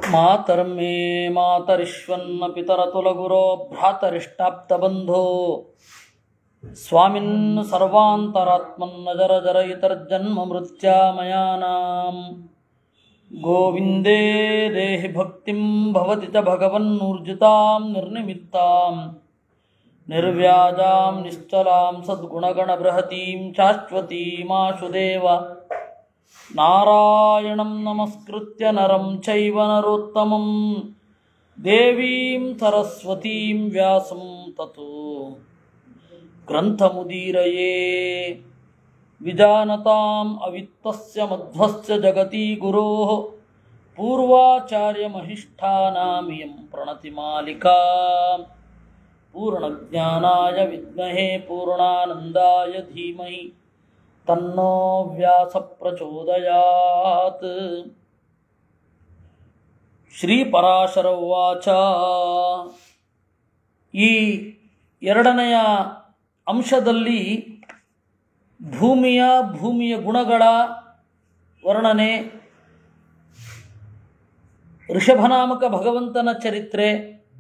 ಮಾತರ್ಂ ಮೇ ಮಾತರಿಶ್ವನ್ನ ಪಿತರತುಲಗುರೋ ಭ್ರಾತರಿಷ್ಟಾಪ್ತಬಂಧೋ ಸ್ವಾಮಿನ್ ಸರ್ವಾಂತರಾತ್ಮನ್ನ ಜರ ಜರ ಇತರ್ಜನ್ಮ ಮೃತ್ಯಾಮಯಾನಾಂ ಗೋವಿಂದೇ ದೇಹಿ ಭಕ್ತಿಂ ಭವತಿ ಚ ಭಗವನ್ನೂರ್ಜಿತಾಂ ನಿರ್ನಿಮಿತ್ತಾಂ ನಿರ್ವ್ಯಾಜಾಂ ನಿಶ್ಚಲಾಂ ಸದ್ಗುಣಗಣಬೃಹತೀಂ ಶಾಶ್ವತೀಮಾಶುದೇವ ನಾರಾಯಣಂ ನಮಸ್ಕೃತ್ಯ ನರಂ ಚೈವ ನರೋತ್ತಮಂ ದೇವೀಂ ಸರಸ್ವತೀಂ ವ್ಯಾಸಂ ತतो ಗ್ರಂಥಮುದೀರಯೇ ವಿಜಾನತಾಂ ಅವಿತ್ತಸ್ಯ ಮಧ್ವಸ್ಯ ಜಗತಿ ಗುರೋಃ ಪೂರ್ವಾಚಾರ್ಯಮಹಿಷ್ಠಾನಾಮಿಯಂ ಪ್ರಣತಿಮಾಲಿಕಾ ಪೂರ್ಣಜ್ಞಾನಾಯ ವಿದ್ಮಹೇ ಪೂರ್ಣಾನಂದಾಯ ಧೀಮಹಿ ತನ್ನೋ ವ್ಯಾಸ ಪ್ರಚೋದಯಾತ್ ಶ್ರೀ ಪರಾಶರ ಉವಾಚ ಈ ಎರಡನೆಯ ಅಂಶದಲ್ಲಿ ಭೂಮಿಯ ಭೂಮಿಯ ಗುಣಗಳ ವರ್ಣನೆ ಋಷಭನಾಮಕ ಭಗವಂತನ ಚರಿತ್ರೆ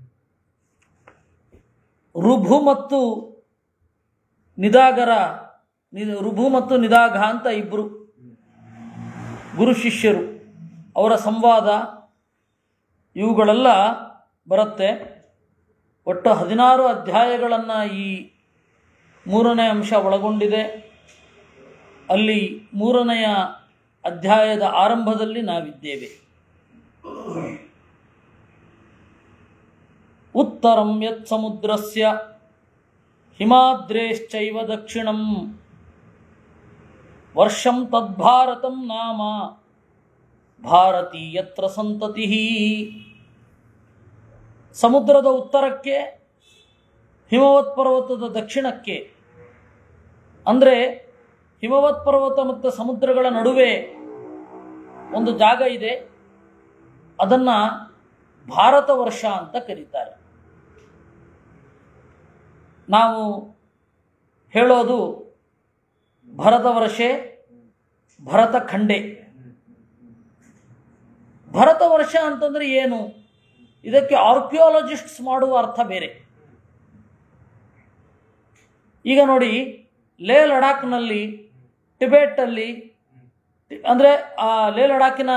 ಋಭು ಮತ್ತು ನಿದಾಗರ ನಿ- ಋಭು ಮತ್ತು ನಿದಾಘ ಅಂತ ಇಬ್ಬರು ಗುರು ಶಿಷ್ಯರು ಅವರ ಸಂವಾದ ಇವುಗಳೆಲ್ಲ ಬರುತ್ತೆ ಒಟ್ಟು ಹದಿನಾರು ಅಧ್ಯಾಯಗಳನ್ನು ಈ ಮೂರನೇ ಅಂಶ ಒಳಗೊಂಡಿದೆ ಅಲ್ಲಿ ಮೂರನೆಯ ಅಧ್ಯಾಯದ ಆರಂಭದಲ್ಲಿ ನಾವಿದ್ದೇವೆ ಉತ್ತರಂ ಯತ್ ಸಮುದ್ರಸ್ಯ ಹಿಮಾದ್ರೇಶ್ಚೈವ ದಕ್ಷಿಣಂ ವರ್ಷಂ ತದ್ಭಾರತಂ ನಾಮ ಭಾರತಿ ಯತ್ರ ಸಂತತಿ ಸಮುದ್ರದ ಉತ್ತರಕ್ಕೆ ಹಿಮವತ್ ಪರ್ವತದ ದಕ್ಷಿಣಕ್ಕೆ ಅಂದರೆ ಹಿಮವತ್ ಪರ್ವತ ಮತ್ತು ಸಮುದ್ರಗಳ ನಡುವೆ ಒಂದು ಜಾಗ ಇದೆ ಅದನ್ನು ಭಾರತ ವರ್ಷ ಅಂತ ಕರೀತಾರೆ ನಾವು ಹೇಳೋದು ಭರತ ವರ್ಷೆ ಭರತ ಖಂಡೆ ಭರತ ವರ್ಷ ಅಂತಂದ್ರೆ ಏನು ಇದಕ್ಕೆ ಆರ್ಕಿಯಾಲಜಿಸ್ಟ್ಸ್ ಮಾಡುವ ಅರ್ಥ ಬೇರೆ ಈಗ ನೋಡಿ ಲೇ ಲಡಾಖ್ನಲ್ಲಿ ಟಿಬೆಟಲ್ಲಿ ಅಂದರೆ ಆ ಲೇ ಲಡಾಖಿನ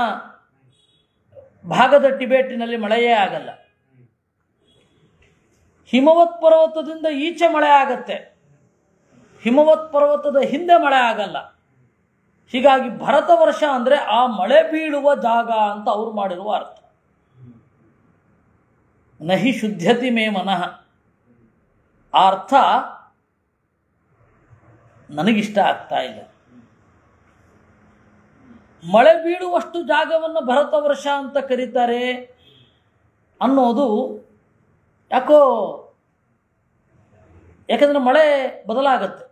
ಭಾಗದ ಟಿಬೆಟಿನಲ್ಲಿ ಮಳೆಯೇ ಆಗಲ್ಲ ಹಿಮವತ್ ಪರ್ವತದಿಂದ ಈಚೆ ಮಳೆ ಆಗತ್ತೆ ಹಿಮವತ್ ಪರ್ವತದ ಹಿಂದೆ ಮಳೆ ಆಗಲ್ಲ ಹೀಗಾಗಿ ಭರತ ವರ್ಷ ಅಂದರೆ ಆ ಮಳೆ ಬೀಳುವ ಜಾಗ ಅಂತ ಅವ್ರು ಮಾಡಿರುವ ಅರ್ಥ ನಹಿ ಶುದ್ಧತಿ ಮೇ ಮನಃ ಆ ಅರ್ಥ ನನಗಿಷ್ಟ ಆಗ್ತಾ ಇಲ್ಲ ಮಳೆ ಬೀಳುವಷ್ಟು ಜಾಗವನ್ನು ಭರತ ವರ್ಷ ಅಂತ ಕರೀತಾರೆ ಅನ್ನೋದು ಯಾಕೋ ಯಾಕಂದ್ರೆ ಮಳೆ ಬದಲಾಗತ್ತೆ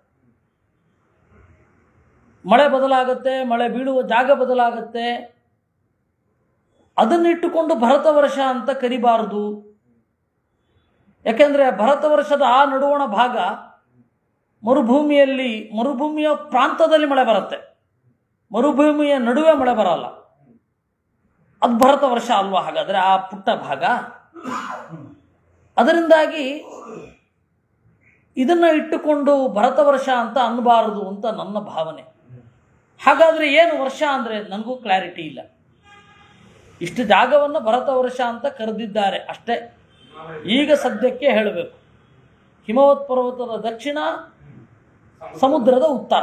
ಮಳೆ ಬದಲಾಗತ್ತೆ ಮಳೆ ಬೀಳುವ ಜಾಗ ಬದಲಾಗತ್ತೆ ಅದನ್ನಿಟ್ಟುಕೊಂಡು ಭರತ ವರ್ಷ ಅಂತ ಕರಿಬಾರದು ಯಾಕೆಂದರೆ ಭರತ ವರ್ಷದ ಆ ನಡುವಣ ಭಾಗ ಮರುಭೂಮಿಯಲ್ಲಿ ಮರುಭೂಮಿಯ ಪ್ರಾಂತದಲ್ಲಿ ಮಳೆ ಬರುತ್ತೆ ಮರುಭೂಮಿಯ ನಡುವೆ ಮಳೆ ಬರಲ್ಲ ಅದು ಭರತ ವರ್ಷ ಅಲ್ವಾ ಹಾಗಾದರೆ ಆ ಪುಟ್ಟ ಭಾಗ ಅದರಿಂದಾಗಿ ಇದನ್ನು ಇಟ್ಟುಕೊಂಡು ಭರತ ವರ್ಷ ಅಂತ ಅನ್ನಬಾರದು ಅಂತ ನನ್ನ ಭಾವನೆ ಹಾಗಾದರೆ ಏನು ವರ್ಷ ಅಂದರೆ ನನಗೂ ಕ್ಲಾರಿಟಿ ಇಲ್ಲ ಇಷ್ಟು ಜಾಗವನ್ನು ಭರತ ವರ್ಷ ಅಂತ ಕರೆದಿದ್ದಾರೆ ಅಷ್ಟೇ ಈಗ ಸದ್ಯಕ್ಕೆ ಹೇಳಬೇಕು ಹಿಮವತ್ ಪರ್ವತದ ದಕ್ಷಿಣ ಸಮುದ್ರದ ಉತ್ತರ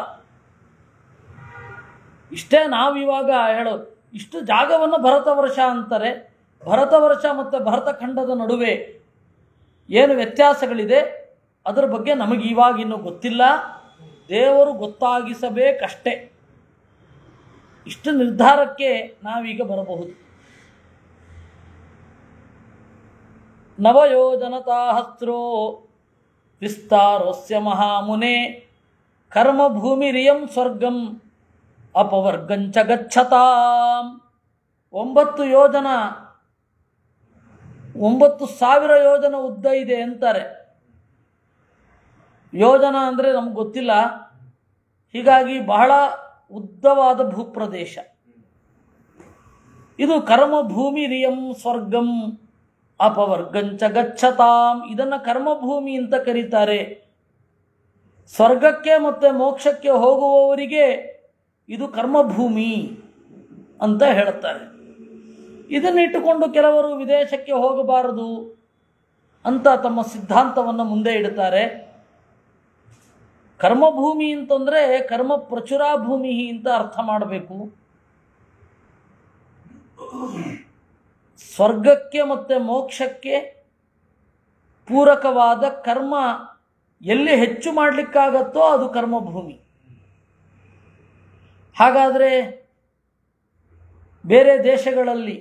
ಇಷ್ಟೇ ನಾವಿವಾಗ ಹೇಳೋದು ಇಷ್ಟು ಜಾಗವನ್ನು ಭರತ ವರ್ಷ ಅಂತಾರೆ ಭರತ ವರ್ಷ ಮತ್ತು ಭರತ ಖಂಡದ ನಡುವೆ ಏನು ವ್ಯತ್ಯಾಸಗಳಿದೆ ಅದರ ಬಗ್ಗೆ ನಮಗೆ ಇವಾಗ ಇನ್ನೂ ಗೊತ್ತಿಲ್ಲ ದೇವರು ಗೊತ್ತಾಗಿಸಬೇಕಷ್ಟೇ ಇಷ್ಟು ನಿರ್ಧಾರಕ್ಕೆ ನಾವೀಗ ಬರಬಹುದು ನವಯೋಜನತಾಹಸ್ರೋ ವಿಸ್ತಾರೋಸ್ಯ ಮಹಾಮುನೆ ಕರ್ಮಭೂಮಿರಿಯಂ ಸ್ವರ್ಗಂ ಅಪವರ್ಗಂಚ ಗಚ್ಚತಾಂ ಒಂಬತ್ತು ಯೋಜನ ಒಂಬತ್ತು ಸಾವಿರ ಯೋಜನ ಉದ್ದ ಇದೆ ಅಂತಾರೆ ಯೋಜನ ಅಂದರೆ ನಮ್ಗೆ ಗೊತ್ತಿಲ್ಲ ಹೀಗಾಗಿ ಬಹಳ ಉದ್ದವಾದ ಭೂಪ್ರದೇಶ ಇದು ಕರ್ಮಭೂಮಿ ರಿಯಂ ಸ್ವರ್ಗಂ ಅಪವರ್ಗಂಚ ಗಚ್ಚತಾಂ ಇದನ್ನು ಕರ್ಮಭೂಮಿ ಅಂತ ಕರೀತಾರೆ ಸ್ವರ್ಗಕ್ಕೆ ಮತ್ತು ಮೋಕ್ಷಕ್ಕೆ ಹೋಗುವವರಿಗೆ ಇದು ಕರ್ಮಭೂಮಿ ಅಂತ ಹೇಳುತ್ತಾರೆ ಇದನ್ನಿಟ್ಟುಕೊಂಡು ಕೆಲವರು ವಿದೇಶಕ್ಕೆ ಹೋಗಬಾರದು ಅಂತ ತಮ್ಮ ಸಿದ್ಧಾಂತವನ್ನು ಮುಂದೆ ಇಡುತ್ತಾರೆ ಕರ್ಮಭೂಮಿ ಅಂತಂದರೆ ಕರ್ಮ ಪ್ರಚುರಾ ಭೂಮಿ ಅಂತ ಅರ್ಥ ಮಾಡಬೇಕು ಸ್ವರ್ಗಕ್ಕೆ ಮತ್ತು ಮೋಕ್ಷಕ್ಕೆ ಪೂರಕವಾದ ಕರ್ಮ ಎಲ್ಲಿ ಹೆಚ್ಚು ಮಾಡಲಿಕ್ಕಾಗತ್ತೋ ಅದು ಕರ್ಮಭೂಮಿ ಹಾಗಾದರೆ ಬೇರೆ ದೇಶಗಳಲ್ಲಿ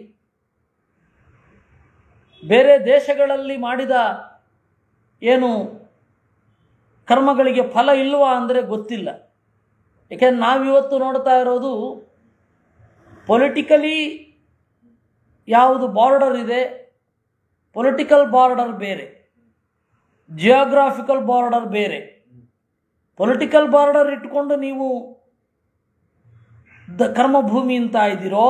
ಬೇರೆ ದೇಶಗಳಲ್ಲಿ ಮಾಡಿದ ಏನು ಕರ್ಮಗಳಿಗೆ ಫಲ ಇಲ್ವಾ ಅಂದರೆ ಗೊತ್ತಿಲ್ಲ ಯಾಕೆಂದ್ರೆ ನಾವಿವತ್ತು ನೋಡ್ತಾ ಇರೋದು ಪೊಲಿಟಿಕಲಿ ಯಾವುದು ಬಾರ್ಡರ್ ಇದೆ ಪೊಲಿಟಿಕಲ್ ಬಾರ್ಡರ್ ಬೇರೆ ಜಿಯೋಗ್ರಾಫಿಕಲ್ ಬಾರ್ಡರ್ ಬೇರೆ ಪೊಲಿಟಿಕಲ್ ಬಾರ್ಡರ್ ಇಟ್ಕೊಂಡು ನೀವು ದ ಕರ್ಮಭೂಮಿ ಅಂತ ಇದ್ದೀರೋ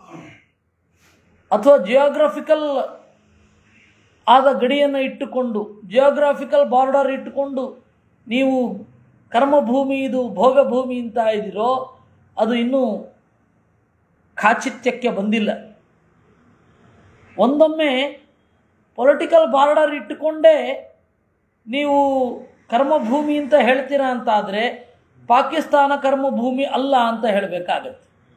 ಅಥವಾ ಜಿಯೋಗ್ರಾಫಿಕಲ್ ಆದ ಗಡಿಯನ್ನು ಇಟ್ಟುಕೊಂಡು ಜಿಯೋಗ್ರಾಫಿಕಲ್ ಬಾರ್ಡರ್ ಇಟ್ಟುಕೊಂಡು ನೀವು ಕರ್ಮಭೂಮಿ ಇದು ಭೋಗಭೂಮಿ ಅಂತ ಇದ್ದೀರೋ ಅದು ಇನ್ನೂ ಖಾಚಿತ್ಯಕ್ಕೆ ಬಂದಿಲ್ಲ ಒಂದೊಮ್ಮೆ ಪೊಲಿಟಿಕಲ್ ಬಾರ್ಡರ್ ಇಟ್ಟುಕೊಂಡೇ ನೀವು ಕರ್ಮಭೂಮಿ ಅಂತ ಹೇಳ್ತೀರಾ ಅಂತ ಆದರೆ ಪಾಕಿಸ್ತಾನ ಕರ್ಮಭೂಮಿ ಅಲ್ಲ ಅಂತ ಹೇಳಬೇಕಾಗತ್ತೆ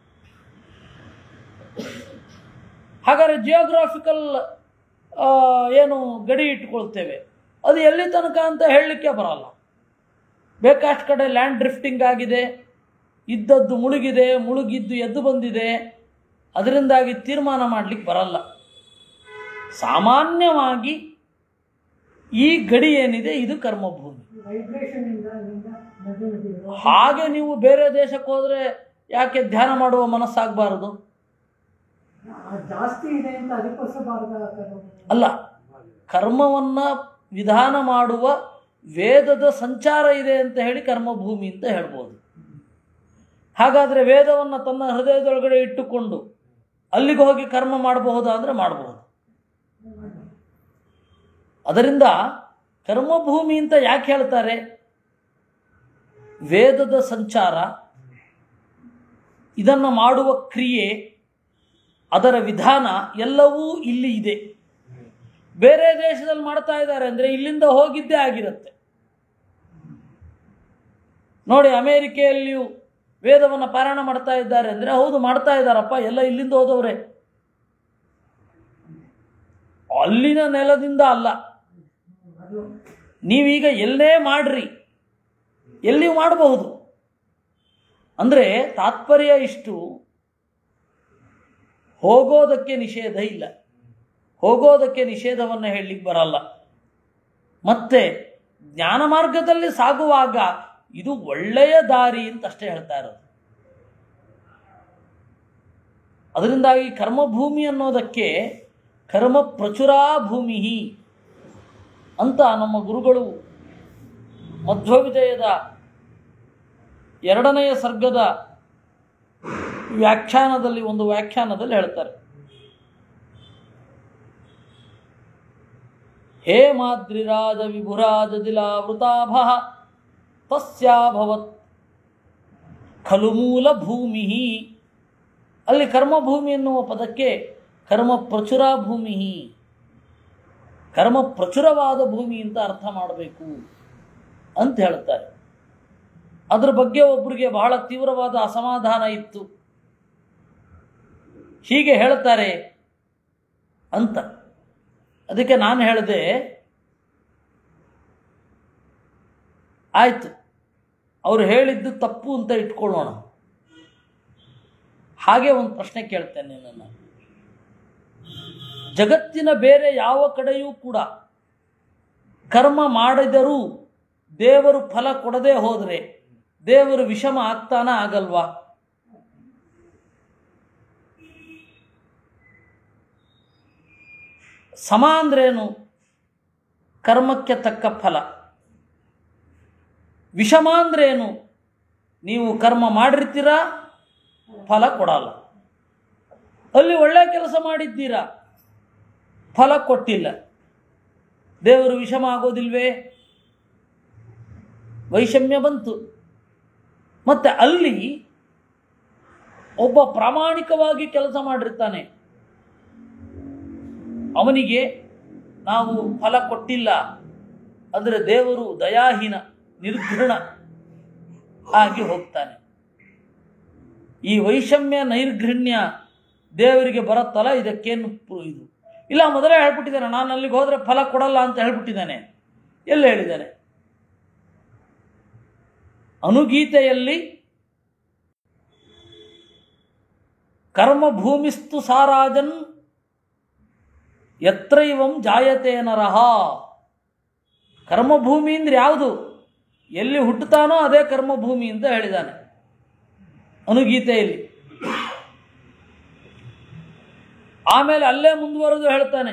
ಹಾಗಾದರೆ ಜಿಯೋಗ್ರಾಫಿಕಲ್ ಏನು ಗಡಿ ಇಟ್ಕೊಳ್ತೇವೆ ಅದು ಎಲ್ಲಿ ತನಕ ಅಂತ ಹೇಳಲಿಕ್ಕೆ ಬರಲ್ಲ ಬೇಕಾಷ್ಟು ಕಡೆ ಲ್ಯಾಂಡ್ ಡ್ರಿಫ್ಟಿಂಗ್ ಆಗಿದೆ ಇದ್ದದ್ದು ಮುಳುಗಿದೆ ಮುಳುಗಿದ್ದು ಎದ್ದು ಬಂದಿದೆ ಅದರಿಂದಾಗಿ ತೀರ್ಮಾನ ಮಾಡಲಿಕ್ಕೆ ಬರಲ್ಲ ಸಾಮಾನ್ಯವಾಗಿ ಈ ಗಡಿ ಏನಿದೆ ಇದು ಕರ್ಮಭೂಮಿ ವೈಬ್ರೇಷನ್ ಇಂದ ಅಲ್ಲಿಂದ ನದಿ ನದಿಗಳು ಹಾಗೆ ನೀವು ಬೇರೆ ದೇಶಕ್ಕೆ ಹೋದರೆ ಯಾಕೆ ಧ್ಯಾನ ಮಾಡುವ ಮನಸ್ಸಾಗಬಾರದು ಆ ಜಾಸ್ತಿ ಇದೆ ಅಂತ ಅದಕ್ಕೋಸ್ಕರ ಅಲ್ಲ ಕರ್ಮವನ್ನು ವಿಧಾನ ಮಾಡುವ ವೇದದ ಸಂಚಾರ ಇದೆ ಅಂತ ಹೇಳಿ ಕರ್ಮಭೂಮಿ ಅಂತ ಹೇಳ್ಬೋದು ಹಾಗಾದರೆ ವೇದವನ್ನು ತನ್ನ ಹೃದಯದೊಳಗಡೆ ಇಟ್ಟುಕೊಂಡು ಅಲ್ಲಿಗೆ ಹೋಗಿ ಕರ್ಮ ಮಾಡಬಹುದಾ ಅಂದರೆ ಮಾಡಬಹುದು ಅದರಿಂದ ಕರ್ಮಭೂಮಿ ಅಂತ ಯಾಕೆ ಹೇಳ್ತಾರೆ ವೇದದ ಸಂಚಾರ ಇದನ್ನು ಮಾಡುವ ಕ್ರಿಯೆ ಅದರ ವಿಧಾನ ಎಲ್ಲವೂ ಇಲ್ಲಿ ಇದೆ ಬೇರೆ ದೇಶದಲ್ಲಿ ಮಾಡ್ತಾ ಇದ್ದಾರೆ ಅಂದರೆ ಇಲ್ಲಿಂದ ಹೋಗಿದ್ದೇ ಆಗಿರುತ್ತೆ ನೋಡಿ ಅಮೇರಿಕೆಯಲ್ಲಿಯೂ ವೇದವನ್ನು ಪಾರಾಯಣ ಮಾಡ್ತಾ ಇದ್ದಾರೆ ಅಂದರೆ ಹೌದು ಮಾಡ್ತಾ ಇದ್ದಾರಪ್ಪ ಎಲ್ಲ ಇಲ್ಲಿಂದ ಹೋದವ್ರೆ ಅಲ್ಲಿನ ನೆಲದಿಂದ ಅಲ್ಲ ಅದು ನೀವೀಗ ಎಲ್ಲೇ ಮಾಡ್ರಿ ಎಲ್ಲಿಯೂ ಮಾಡಬಹುದು ಅಂದರೆ ತಾತ್ಪರ್ಯ ಇಷ್ಟು ಹೋಗೋದಕ್ಕೆ ನಿಷೇಧ ಇಲ್ಲ ಹೋಗೋದಕ್ಕೆ ನಿಷೇಧವನ್ನು ಹೇಳಲಿಕ್ಕೆ ಬರಲ್ಲ ಮತ್ತೆ ಜ್ಞಾನ ಮಾರ್ಗದಲ್ಲಿ ಸಾಗುವಾಗ ಇದು ಒಳ್ಳೆಯ ದಾರಿ ಅಂತ ಅಷ್ಟೇ ಹೇಳ್ತಾ ಇರೋದು ಅದರಿಂದಾಗಿ ಕರ್ಮಭೂಮಿ ಅನ್ನೋದಕ್ಕೆ ಕರ್ಮ ಪ್ರಚುರಾ ಭೂಮಿ ಅಂತ ನಮ್ಮ ಗುರುಗಳು ಮಧ್ವವಿಜಯದ ಎರಡನೆಯ ಸರ್ಗದ ವ್ಯಾಖ್ಯಾನದಲ್ಲಿ ಒಂದು ವ್ಯಾಖ್ಯಾನದಲ್ಲಿ ಹೇಳ್ತಾರೆ ಹೇ ಮಾದ್ರಿರಾಜ ವಿಭುರಾಜ ದಿಲಾವೃತಾಭ ತಸ್ಯಾಭವತ್ ಖಲು ಮೂಲ ಭೂಮಿ ಅಲ್ಲಿ ಕರ್ಮಭೂಮಿ ಎನ್ನುವ ಪದಕ್ಕೆ ಕರ್ಮ ಪ್ರಚುರ ಭೂಮಿ ಕರ್ಮ ಪ್ರಚುರವಾದ ಭೂಮಿ ಅಂತ ಅರ್ಥ ಮಾಡಬೇಕು ಅಂತ ಹೇಳ್ತಾರೆ ಅದ್ರ ಬಗ್ಗೆ ಒಬ್ಬರಿಗೆ ಬಹಳ ತೀವ್ರವಾದ ಅಸಮಾಧಾನ ಇತ್ತು ಹೀಗೆ ಹೇಳ್ತಾರೆ ಅಂತ ಅದಕ್ಕೆ ನಾನು ಹೇಳಿದೆ ಆಯಿತು ಅವರು ಹೇಳಿದ್ದು ತಪ್ಪು ಅಂತ ಇಟ್ಕೊಳ್ಳೋಣ ಹಾಗೆ ಒಂದು ಪ್ರಶ್ನೆ ಕೇಳ್ತೇನೆ ನಿನ್ನನ್ನು ಜಗತ್ತಿನ ಬೇರೆ ಯಾವ ಕಡೆಯೂ ಕೂಡ ಕರ್ಮ ಮಾಡಿದರೂ ದೇವರು ಫಲ ಕೊಡದೆ ಹೋದರೆ ದೇವರು ವಿಷಮ ಆಗ್ತಾನ ಆಗಲ್ವಾ ಸಮ ಅಂದ್ರೇನು ಕರ್ಮಕ್ಕೆ ತಕ್ಕ ಫಲ ವಿಷಮ ಅಂದ್ರೇನು ನೀವು ಕರ್ಮ ಮಾಡಿರ್ತೀರಾ ಫಲ ಕೊಡಲ್ಲ ಅಲ್ಲಿ ಒಳ್ಳೆ ಕೆಲಸ ಮಾಡಿದ್ದೀರಾ ಫಲ ಕೊಟ್ಟಿಲ್ಲ ದೇವರು ವಿಷಮ ಆಗೋದಿಲ್ವೇ ವೈಷಮ್ಯ ಬಂತು ಮತ್ತೆ ಅಲ್ಲಿ ಒಬ್ಬ ಪ್ರಾಮಾಣಿಕವಾಗಿ ಕೆಲಸ ಮಾಡಿರ್ತಾನೆ ಅವನಿಗೆ ನಾವು ಫಲ ಕೊಟ್ಟಿಲ್ಲ ಅಂದರೆ ದೇವರು ದಯಾಹೀನ ನಿರ್ಘೃಣ ಆಗಿ ಹೋಗ್ತಾನೆ ಈ ವೈಷಮ್ಯ ನೈರ್ಘೃಣ್ಯ ದೇವರಿಗೆ ಬರುತ್ತಲ್ಲ ಇದಕ್ಕೇನು ಪು- ಇದು ಇಲ್ಲ ಮೊದಲೇ ಹೇಳ್ಬಿಟ್ಟಿದ್ದಾನೆ ನಾನು ಅಲ್ಲಿಗೆ ಹೋದರೆ ಫಲ ಕೊಡಲ್ಲ ಅಂತ ಹೇಳ್ಬಿಟ್ಟಿದ್ದಾನೆ ಎಲ್ಲಿ ಹೇಳಿದ್ದಾನೆ ಅನುಗೀತೆಯಲ್ಲಿ ಕರ್ಮಭೂಮಿಸ್ತು ಸಾರಾಜನ್ ಯತ್ರೈವಂ ಜಾಯತೆ ನರಹ ಕರ್ಮಭೂಮಿ ಅಂದ್ರೆ ಯಾವುದು ಎಲ್ಲಿ ಹುಟ್ಟುತ್ತಾನೋ ಅದೇ ಕರ್ಮಭೂಮಿ ಅಂತ ಹೇಳಿದ್ದಾನೆ ಅನುಗೀತೆಯಲ್ಲಿ ಆಮೇಲೆ ಅಲ್ಲೇ ಮುಂದುವರೆದು ಹೇಳ್ತಾನೆ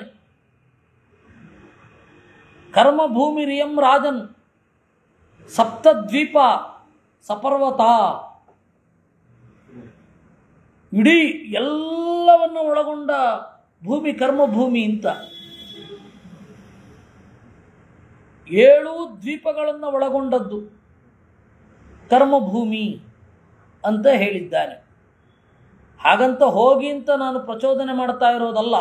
ಕರ್ಮಭೂಮಿ ರಿಯಂ ರಾಜನ್ ಸಪ್ತದ್ವೀಪ ಸಪರ್ವತ ಇಡೀ ಎಲ್ಲವನ್ನು ಒಳಗೊಂಡ ಭೂಮಿ ಕರ್ಮಭೂಮಿ ಅಂತ ಏಳು ದ್ವೀಪಗಳನ್ನು ಒಳಗೊಂಡದ್ದು ಕರ್ಮಭೂಮಿ ಅಂತ ಹೇಳಿದ್ದಾನೆ ಹಾಗಂತ ಹೋಗಿ ಅಂತ ನಾನು ಪ್ರಚೋದನೆ ಮಾಡ್ತಾ ಇರೋದಲ್ಲ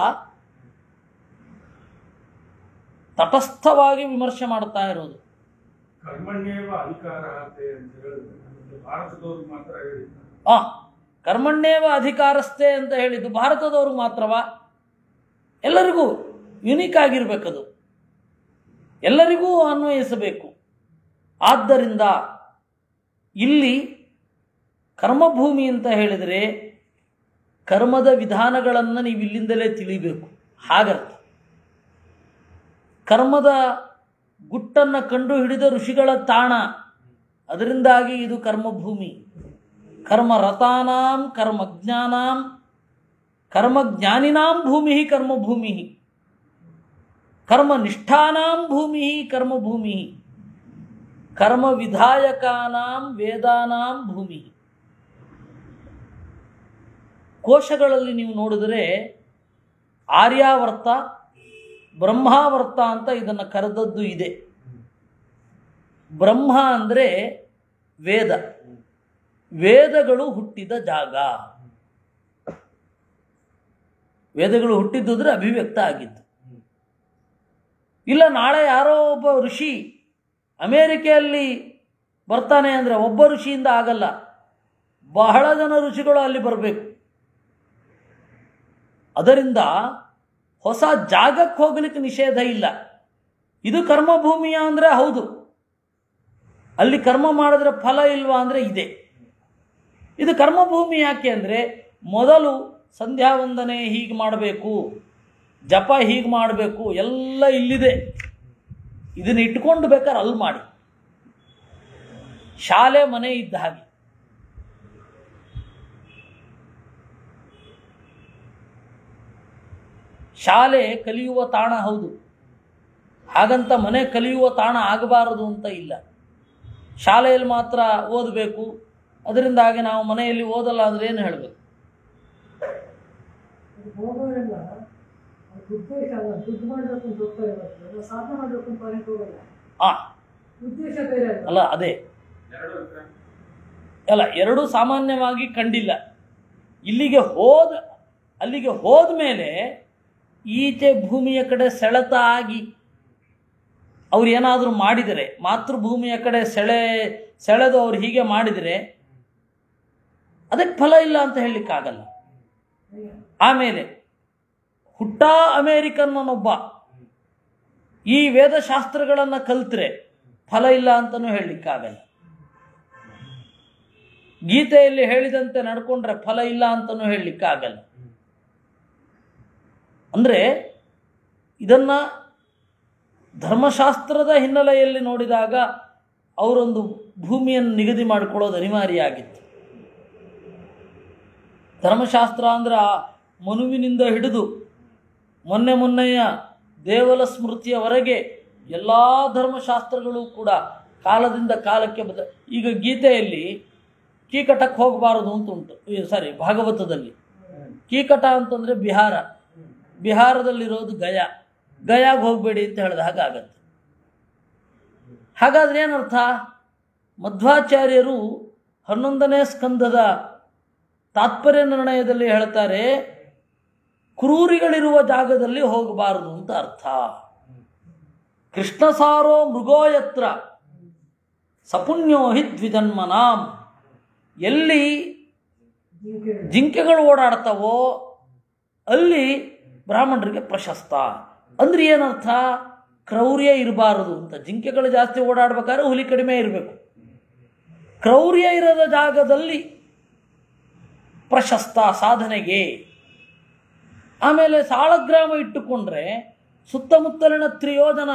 ತಟಸ್ಥವಾಗಿ ವಿಮರ್ಶೆ ಮಾಡ್ತಾ ಇರೋದು ಕರ್ಮಣ್ಯೇವ ಅಧಿಕಾರ ಆತೆ ಅಂತ ಹೇಳಿದ್ರು ನಮಗೆ ಭಾರತದವ್ರು ಮಾತ್ರ ಹೇಳಿದ್ರು ಆ ಕರ್ಮಣ್ಯೇವ ಅಧಿಕಾರಸ್ಥೆ ಅಂತ ಹೇಳಿದ್ದು ಭಾರತದವರು ಮಾತ್ರವಾ ಎಲ್ಲರಿಗೂ ಯುನೀಕ್ ಆಗಿರ್ಬೇಕದು ಎಲ್ಲರಿಗೂ ಅನ್ವಯಿಸಬೇಕು ಆದ್ದರಿಂದ ಇಲ್ಲಿ ಕರ್ಮಭೂಮಿ ಅಂತ ಹೇಳಿದರೆ ಕರ್ಮದ ವಿಧಾನಗಳನ್ನು ನೀವು ಇಲ್ಲಿಂದಲೇ ತಿಳಿಬೇಕು ಹಾಗರ್ಥ ಕರ್ಮದ ಗುಟ್ಟನ್ನು ಕಂಡು ಹಿಡಿದ ಋಷಿಗಳ ತಾಣ ಅದರಿಂದಾಗಿ ಇದು ಕರ್ಮಭೂಮಿ ಕರ್ಮರತಾನಾಂ ಕರ್ಮಜ್ಞಾನಾಂ ಕರ್ಮಜ್ಞಾನಿನಾಂ ಭೂಮಿ ಕರ್ಮಭೂಮಿ ಕರ್ಮನಿಷ್ಠಾನಾಂ ಭೂಮಿ ಕರ್ಮಭೂಮಿ ಕರ್ಮವಿಧಾಯಕಾನಾಂ ವೇದಾನಾಂ ಭೂಮಿ ಕೋಶಗಳಲ್ಲಿ ನೀವು ನೋಡಿದರೆ ಆರ್ಯಾವರ್ತ ಬ್ರಹ್ಮಾವರ್ತ ಅಂತ ಇದನ್ನು ಕರೆದದ್ದು ಇದೆ ಬ್ರಹ್ಮ ಅಂದರೆ ವೇದ ವೇದಗಳು ಹುಟ್ಟಿದ ಜಾಗ ವೇದಗಳು ಹುಟ್ಟಿದ್ದು ಅಂದ್ರೆ ಅಭಿವ್ಯಕ್ತ ಆಗಿದ್ದು ಇಲ್ಲ ನಾಳೆ ಯಾರೋ ಒಬ್ಬ ಋಷಿ ಅಮೇರಿಕೆಯಲ್ಲಿ ಬರ್ತಾನೆ ಅಂದರೆ ಒಬ್ಬ ಋಷಿಯಿಂದ ಆಗಲ್ಲ ಬಹಳ ಜನ ಋಷಿಗಳು ಅಲ್ಲಿ ಬರಬೇಕು ಅದರಿಂದ ಹೊಸ ಜಾಗಕ್ಕೆ ಹೋಗ್ಲಿಕ್ಕೆ ನಿಷೇಧ ಇಲ್ಲ ಇದು ಕರ್ಮಭೂಮಿಯ ಅಂದರೆ ಹೌದು ಅಲ್ಲಿ ಕರ್ಮ ಮಾಡಿದ್ರೆ ಫಲ ಇಲ್ವಾ ಅಂದರೆ ಇದೆ ಇದು ಕರ್ಮಭೂಮಿ ಯಾಕೆ ಅಂದರೆ ಮೊದಲು ಸಂಧ್ಯಾ ವಂದನೆ ಹೀಗೆ ಮಾಡಬೇಕು ಜಪ ಹೀಗೆ ಮಾಡಬೇಕು ಎಲ್ಲ ಇಲ್ಲಿದೆ ಇದನ್ನ ಇಟ್ಕೊಂಡು ಬೇಕಾದ್ರೆ ಅಲ್ಲಿ ಮಾಡಿ ಶಾಲೆ ಮನೆ ಇದ್ದ ಹಾಗೆ ಶಾಲೆ ಕಲಿಯುವ ತಾಣ ಹೌದು ಹಾಗಂತ ಮನೆ ಕಲಿಯುವ ತಾಣ ಆಗಬಾರದು ಅಂತ ಇಲ್ಲ ಶಾಲೆಯಲ್ಲಿ ಮಾತ್ರ ಓದಬೇಕು ಅದರಿಂದಾಗಿ ನಾವು ಮನೆಯಲ್ಲಿ ಓದಲ್ಲ ಅಂದರೆ ಏನು ಹೇಳಬೇಕು ಹೋಗೋರೆಲ್ಲ ಅವ್ರ ಉದ್ದೇಶ ಅಲ್ಲ ದುಡ್ಡು ಮಾಡಬೇಕು ಅಂತ ಹೋಗ್ತಾ ಇರೋದು ಸಾಧನೆ ಮಾಡಬೇಕು ಅಂತ ಅವ್ರಿಗೆ ಹೋಗಲ್ಲ ಆ ಉದ್ದೇಶ ಬೇರೆ ಅಲ್ಲ ಅಲ್ಲ ಅದೇ ಎರಡು ವಿಕ್ರಮ್ ಅಲ್ಲ ಎರಡೂ ಸಾಮಾನ್ಯವಾಗಿ ಕಂಡಿಲ್ಲ ಇಲ್ಲಿಗೆ ಹೋದ ಅಲ್ಲಿಗೆ ಹೋದ ಮೇಲೆ ಈಚೆ ಭೂಮಿಯ ಕಡೆ ಸೆಳೆತ ಆಗಿ ಅವ್ರು ಏನಾದರೂ ಮಾಡಿದರೆ ಮಾತೃಭೂಮಿಯ ಕಡೆ ಸೆಳೆ ಸೆಳೆದು ಅವ್ರು ಹೀಗೆ ಮಾಡಿದರೆ ಅದಕ್ಕೆ ಫಲ ಇಲ್ಲ ಅಂತ ಹೇಳಲಿಕ್ಕಾಗಲ್ಲ ಆಮೇಲೆ ಹುಟ್ಟ ಅಮೇರಿಕನ್ ಅನ್ನೊಬ್ಬ ಈ ವೇದಶಾಸ್ತ್ರಗಳನ್ನು ಕಲ್ತ್ರೆ ಫಲ ಇಲ್ಲ ಅಂತಲೂ ಹೇಳಲಿಕ್ಕಾಗಲ್ಲ ಗೀತೆಯಲ್ಲಿ ಹೇಳಿದಂತೆ ನಡ್ಕೊಂಡ್ರೆ ಫಲ ಇಲ್ಲ ಅಂತಲೂ ಹೇಳಲಿಕ್ಕಾಗಲ್ಲ ಅಂದರೆ ಇದನ್ನು ಧರ್ಮಶಾಸ್ತ್ರದ ಹಿನ್ನೆಲೆಯಲ್ಲಿ ನೋಡಿದಾಗ ಅವರೊಂದು ಭೂಮಿಯನ್ನು ನಿಗದಿ ಮಾಡಿಕೊಳ್ಳೋದು ಅನಿವಾರ್ಯ ಆಗಿತ್ತು ಧರ್ಮಶಾಸ್ತ್ರ ಅಂದ್ರೆ ಆ ಮನುವಿನಿಂದ ಹಿಡಿದು ಮೊನ್ನೆ ಮೊನ್ನೆಯ ದೇವಲ ಸ್ಮೃತಿಯವರೆಗೆ ಎಲ್ಲ ಧರ್ಮಶಾಸ್ತ್ರಗಳು ಕೂಡ ಕಾಲದಿಂದ ಕಾಲಕ್ಕೆ ಬದ ಈಗ ಗೀತೆಯಲ್ಲಿ ಕೀಕಟಕ್ಕೆ ಹೋಗಬಾರದು ಅಂತ ಉಂಟು ಸಾರಿ ಭಾಗವತದಲ್ಲಿ ಕೀಕಟ ಅಂತಂದರೆ ಬಿಹಾರ ಬಿಹಾರದಲ್ಲಿರೋದು ಗಯಾ ಗಯಾಗೆ ಹೋಗಬೇಡಿ ಅಂತ ಹೇಳಿದ ಹಾಗಾಗತ್ತೆ ಹಾಗಾದ್ರೆ ಏನರ್ಥ ಮಧ್ವಾಚಾರ್ಯರು ಹನ್ನೊಂದನೇ ಸ್ಕಂದದ ತಾತ್ಪರ್ಯ ನಿರ್ಣಯದಲ್ಲಿ ಹೇಳ್ತಾರೆ ಕ್ರೂರಿಗಳಿರುವ ಜಾಗದಲ್ಲಿ ಹೋಗಬಾರದು ಅಂತ ಅರ್ಥ ಕೃಷ್ಣಸಾರೋ ಮೃಗೋಯತ್ರ ಸಪುಣ್ಯೋ ಹಿ ದ್ವಿಜನ್ಮನಾಂ ಎಲ್ಲಿ ಜಿಂಕೆ ಜಿಂಕೆಗಳು ಓಡಾಡ್ತಾವೋ ಅಲ್ಲಿ ಬ್ರಾಹ್ಮಣರಿಗೆ ಪ್ರಶಸ್ತ ಅಂದ್ರೆ ಏನರ್ಥ ಕ್ರೌರ್ಯ ಇರಬಾರದು ಅಂತ ಜಿಂಕೆಗಳು ಜಾಸ್ತಿ ಓಡಾಡ್ಬೇಕಾದ್ರೆ ಹುಲಿ ಕಡಿಮೆ ಇರಬೇಕು ಕ್ರೌರ್ಯ ಇರದ ಜಾಗದಲ್ಲಿ ಪ್ರಶಸ್ತ ಸಾಧನೆಗೆ ಆಮೇಲೆ ಸಾಳಗ್ರಾಮ ಇಟ್ಟುಕೊಂಡ್ರೆ ಸುತ್ತಮುತ್ತಲಿನ ತ್ರಿಯೋಜನ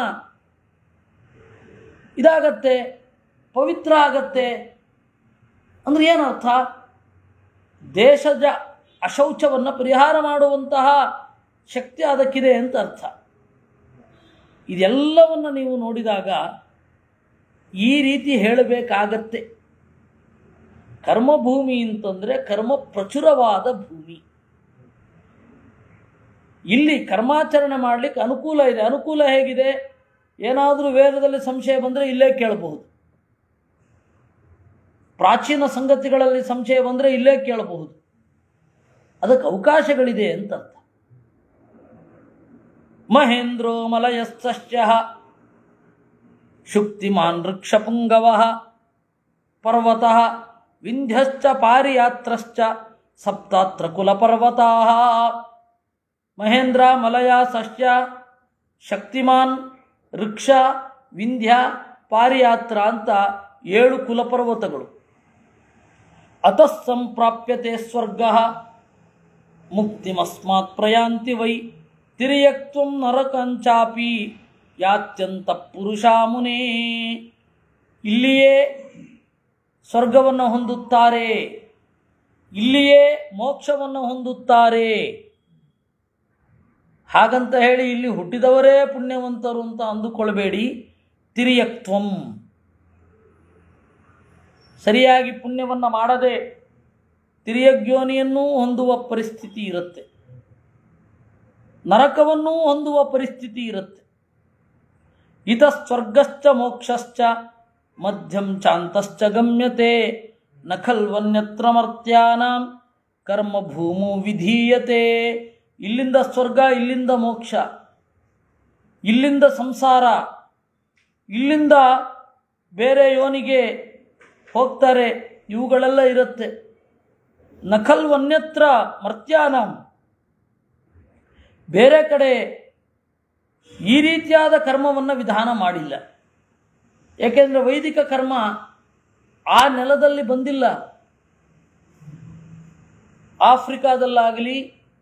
ಇದಾಗತ್ತೆ ಪವಿತ್ರ ಆಗತ್ತೆ ಅಂದ್ರೆ ಏನರ್ಥ ದೇಶದ ಅಶೌಚವನ್ನು ಪರಿಹಾರ ಮಾಡುವಂತಹ ಶಕ್ತಿ ಅದಕ್ಕಿದೆ ಅಂತ ಅರ್ಥ ಇದೆಲ್ಲವನ್ನು ನೀವು ನೋಡಿದಾಗ ಈ ರೀತಿ ಹೇಳಬೇಕಾಗತ್ತೆ ಕರ್ಮಭೂಮಿ ಅಂತಂದರೆ ಕರ್ಮ ಪ್ರಚುರವಾದ ಭೂಮಿ ಇಲ್ಲಿ ಕರ್ಮಾಚರಣೆ ಮಾಡಲಿಕ್ಕೆ ಅನುಕೂಲ ಇದೆ ಅನುಕೂಲ ಹೇಗಿದೆ ಏನಾದರೂ ವೇದದಲ್ಲಿ ಸಂಶಯ ಬಂದರೆ ಇಲ್ಲೇ ಕೇಳಬಹುದು ಪ್ರಾಚೀನ ಸಂಗತಿಗಳಲ್ಲಿ ಸಂಶಯ ಬಂದರೆ ಇಲ್ಲೇ ಕೇಳಬಹುದು ಅದಕ್ಕೆ ಅವಕಾಶಗಳಿದೆ ಅಂತ ಅರ್ಥ ಮಹೇಂದ್ರೋ ಮಲಯಸ್ಸಶ್ಚ ಶುಕ್ತಿಮಾನ್ ವೃಕ್ಷಪುಂಗವ ಪರ್ವತಃ ವಿಂಧ್ಯಶ್ಚ ಪಾರಿಯಾತ್ರಶ್ಚ ಸಪ್ತಾತ್ರ ಕುಲಪರ್ವತಾ ಮಹೇಂದ್ರ ಮಲಯ ಸಸ್ಯ ಶಕ್ತಿಮಾನ್ ವೃಕ್ಷ ವಿಂಧ್ಯ ಪಾರಿಯಾತ್ರ ಅಂತ ಏಳು ಕುಲಪರ್ವತಗಳು ಅತಃ ಸಂಪ್ರಾಪ್ಯತೆ ಸ್ವರ್ಗ ಮುಕ್ತಿಮಸ್ಮಾತ್ ಪ್ರಯಾಂತಿ ವೈ ತಿರ್ಯಕ್ತ್ವಂ ನರಕಂಚಾಪಿ ಯಾತ್ಯಂತ ಪುರುಷಾಮುನೇ ಇಲ್ಲಿಯೇ ಸ್ವರ್ಗವನ್ನು ಹೊಂದುತ್ತಾರೆ ಇಲ್ಲಿಯೇ ಮೋಕ್ಷವನ್ನು ಹೊಂದುತ್ತಾರೆ ಹಾಗಂತ ಹೇಳಿ ಇಲ್ಲಿ ಹುಟ್ಟಿದವರೇ ಪುಣ್ಯವಂತರು ಅಂತ ಅಂದುಕೊಳ್ಬೇಡಿ ತಿರಿಯಕ್ತ್ವಂ ಸರಿಯಾಗಿ ಪುಣ್ಯವನ್ನು ಮಾಡದೆ ತಿರಿಯಜ್ಞೋನಿಯನ್ನೂ ಹೊಂದುವ ಪರಿಸ್ಥಿತಿ ಇರುತ್ತೆ ನರಕವನ್ನೂ ಹೊಂದುವ ಪರಿಸ್ಥಿತಿ ಇರುತ್ತೆ ಇತ ಸ್ವರ್ಗಶ್ಚ ಮೋಕ್ಷಶ್ಚ ಮಧ್ಯಂ ಚಾಂತಶ್ಚ ಗಮ್ಯತೆ ನ ಖಲ್ವನ್ಯತ್ರ ಮರ್ತ್ಯಾನಾಂ ಕರ್ಮಭೂಮು ವಿಧೀಯತೆ ಇಲ್ಲಿಂದ ಸ್ವರ್ಗ ಇಲ್ಲಿಂದ ಮೋಕ್ಷ ಇಲ್ಲಿಂದ ಸಂಸಾರ ಇಲ್ಲಿಂದ ಬೇರೆ ಯೋನಿಗೆ ಹೋಗ್ತಾರೆ ಇವುಗಳೆಲ್ಲ ಇರುತ್ತೆ ನಖಲ್ವನ್ಯತ್ರ ಮರ್ತ್ಯಾನಂ ಬೇರೆ ಕಡೆ ಈ ರೀತಿಯಾದ ಕರ್ಮವನ್ನು ವಿಧಾನ ಮಾಡಿಲ್ಲ ಏಕೆಂದರೆ ವೈದಿಕ ಕರ್ಮ ಆ ನೆಲದಲ್ಲಿ ಬಂದಿಲ್ಲ ಆಫ್ರಿಕಾದಲ್ಲಾಗಲಿ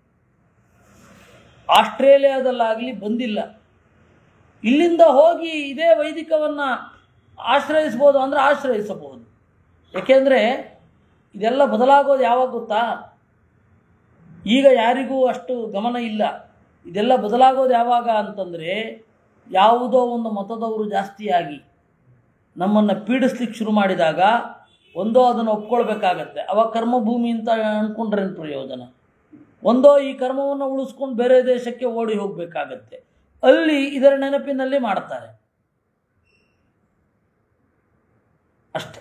ಆಸ್ಟ್ರೇಲಿಯಾದಲ್ಲಾಗಲಿ ಬಂದಿಲ್ಲ ಇಲ್ಲಿಂದ ಹೋಗಿ ಇದೇ ವೈದಿಕವನ್ನು ಆಶ್ರಯಿಸ್ಬೋದು ಅಂದರೆ ಆಶ್ರಯಿಸಬಹುದು ಏಕೆಂದರೆ ಇದೆಲ್ಲ ಬದಲಾಗೋದು ಯಾವಾಗ ಗೊತ್ತಾ ಈಗ ಯಾರಿಗೂ ಅಷ್ಟು ಗಮನ ಇಲ್ಲ ಇದೆಲ್ಲ ಬದಲಾಗೋದು ಯಾವಾಗ ಅಂತಂದರೆ ಯಾವುದೋ ಒಂದು ಮತದವರು ಜಾಸ್ತಿಯಾಗಿ ನಮ್ಮನ್ನು ಪೀಡಿಸ್ಲಿಕ್ಕೆ ಶುರು ಮಾಡಿದಾಗ ಒಂದೋ ಅದನ್ನು ಒಪ್ಕೊಳ್ಬೇಕಾಗತ್ತೆ ಅವಾಗ ಕರ್ಮಭೂಮಿ ಅಂತ ಅಂದ್ಕೊಂಡ್ರೇನು ಪ್ರಯೋಜನ ಒಂದೋ ಈ ಕರ್ಮವನ್ನು ಉಳಿಸ್ಕೊಂಡು ಬೇರೆ ದೇಶಕ್ಕೆ ಓಡಿ ಹೋಗಬೇಕಾಗತ್ತೆ ಅಲ್ಲಿ ಇದರ ನೆನಪಿನಲ್ಲಿ ಮಾಡ್ತಾರೆ ಅಷ್ಟೆ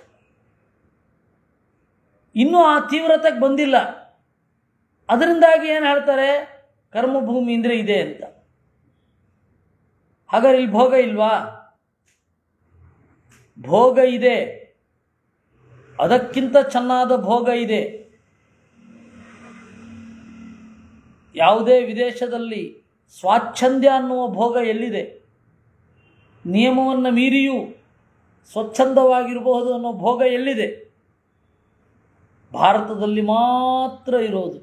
ಇನ್ನೂ ಆ ತೀವ್ರತೆಗೆ ಬಂದಿಲ್ಲ ಅದರಿಂದಾಗಿ ಏನು ಹೇಳ್ತಾರೆ ಕರ್ಮಭೂಮಿ ಅಂದರೆ ಇದೆ ಅಂತ ಹಾಗಾದ್ರೆ ಇಲ್ಲಿ ಭೋಗ ಇಲ್ವಾ ಭೋಗ ಇದೆ ಅದಕ್ಕಿಂತ ಚೆನ್ನಾದ ಭೋಗ ಇದೆ ಯಾವುದೇ ವಿದೇಶದಲ್ಲಿ ಸ್ವಾಚ್ಛಂದ್ಯ ಅನ್ನುವ ಭೋಗ ಎಲ್ಲಿದೆ ನಿಯಮವನ್ನು ಮೀರಿಯೂ ಸ್ವಚ್ಛಂದವಾಗಿರಬಹುದು ಅನ್ನೋ ಭೋಗ ಎಲ್ಲಿದೆ ಭಾರತದಲ್ಲಿ ಮಾತ್ರ ಇರೋದು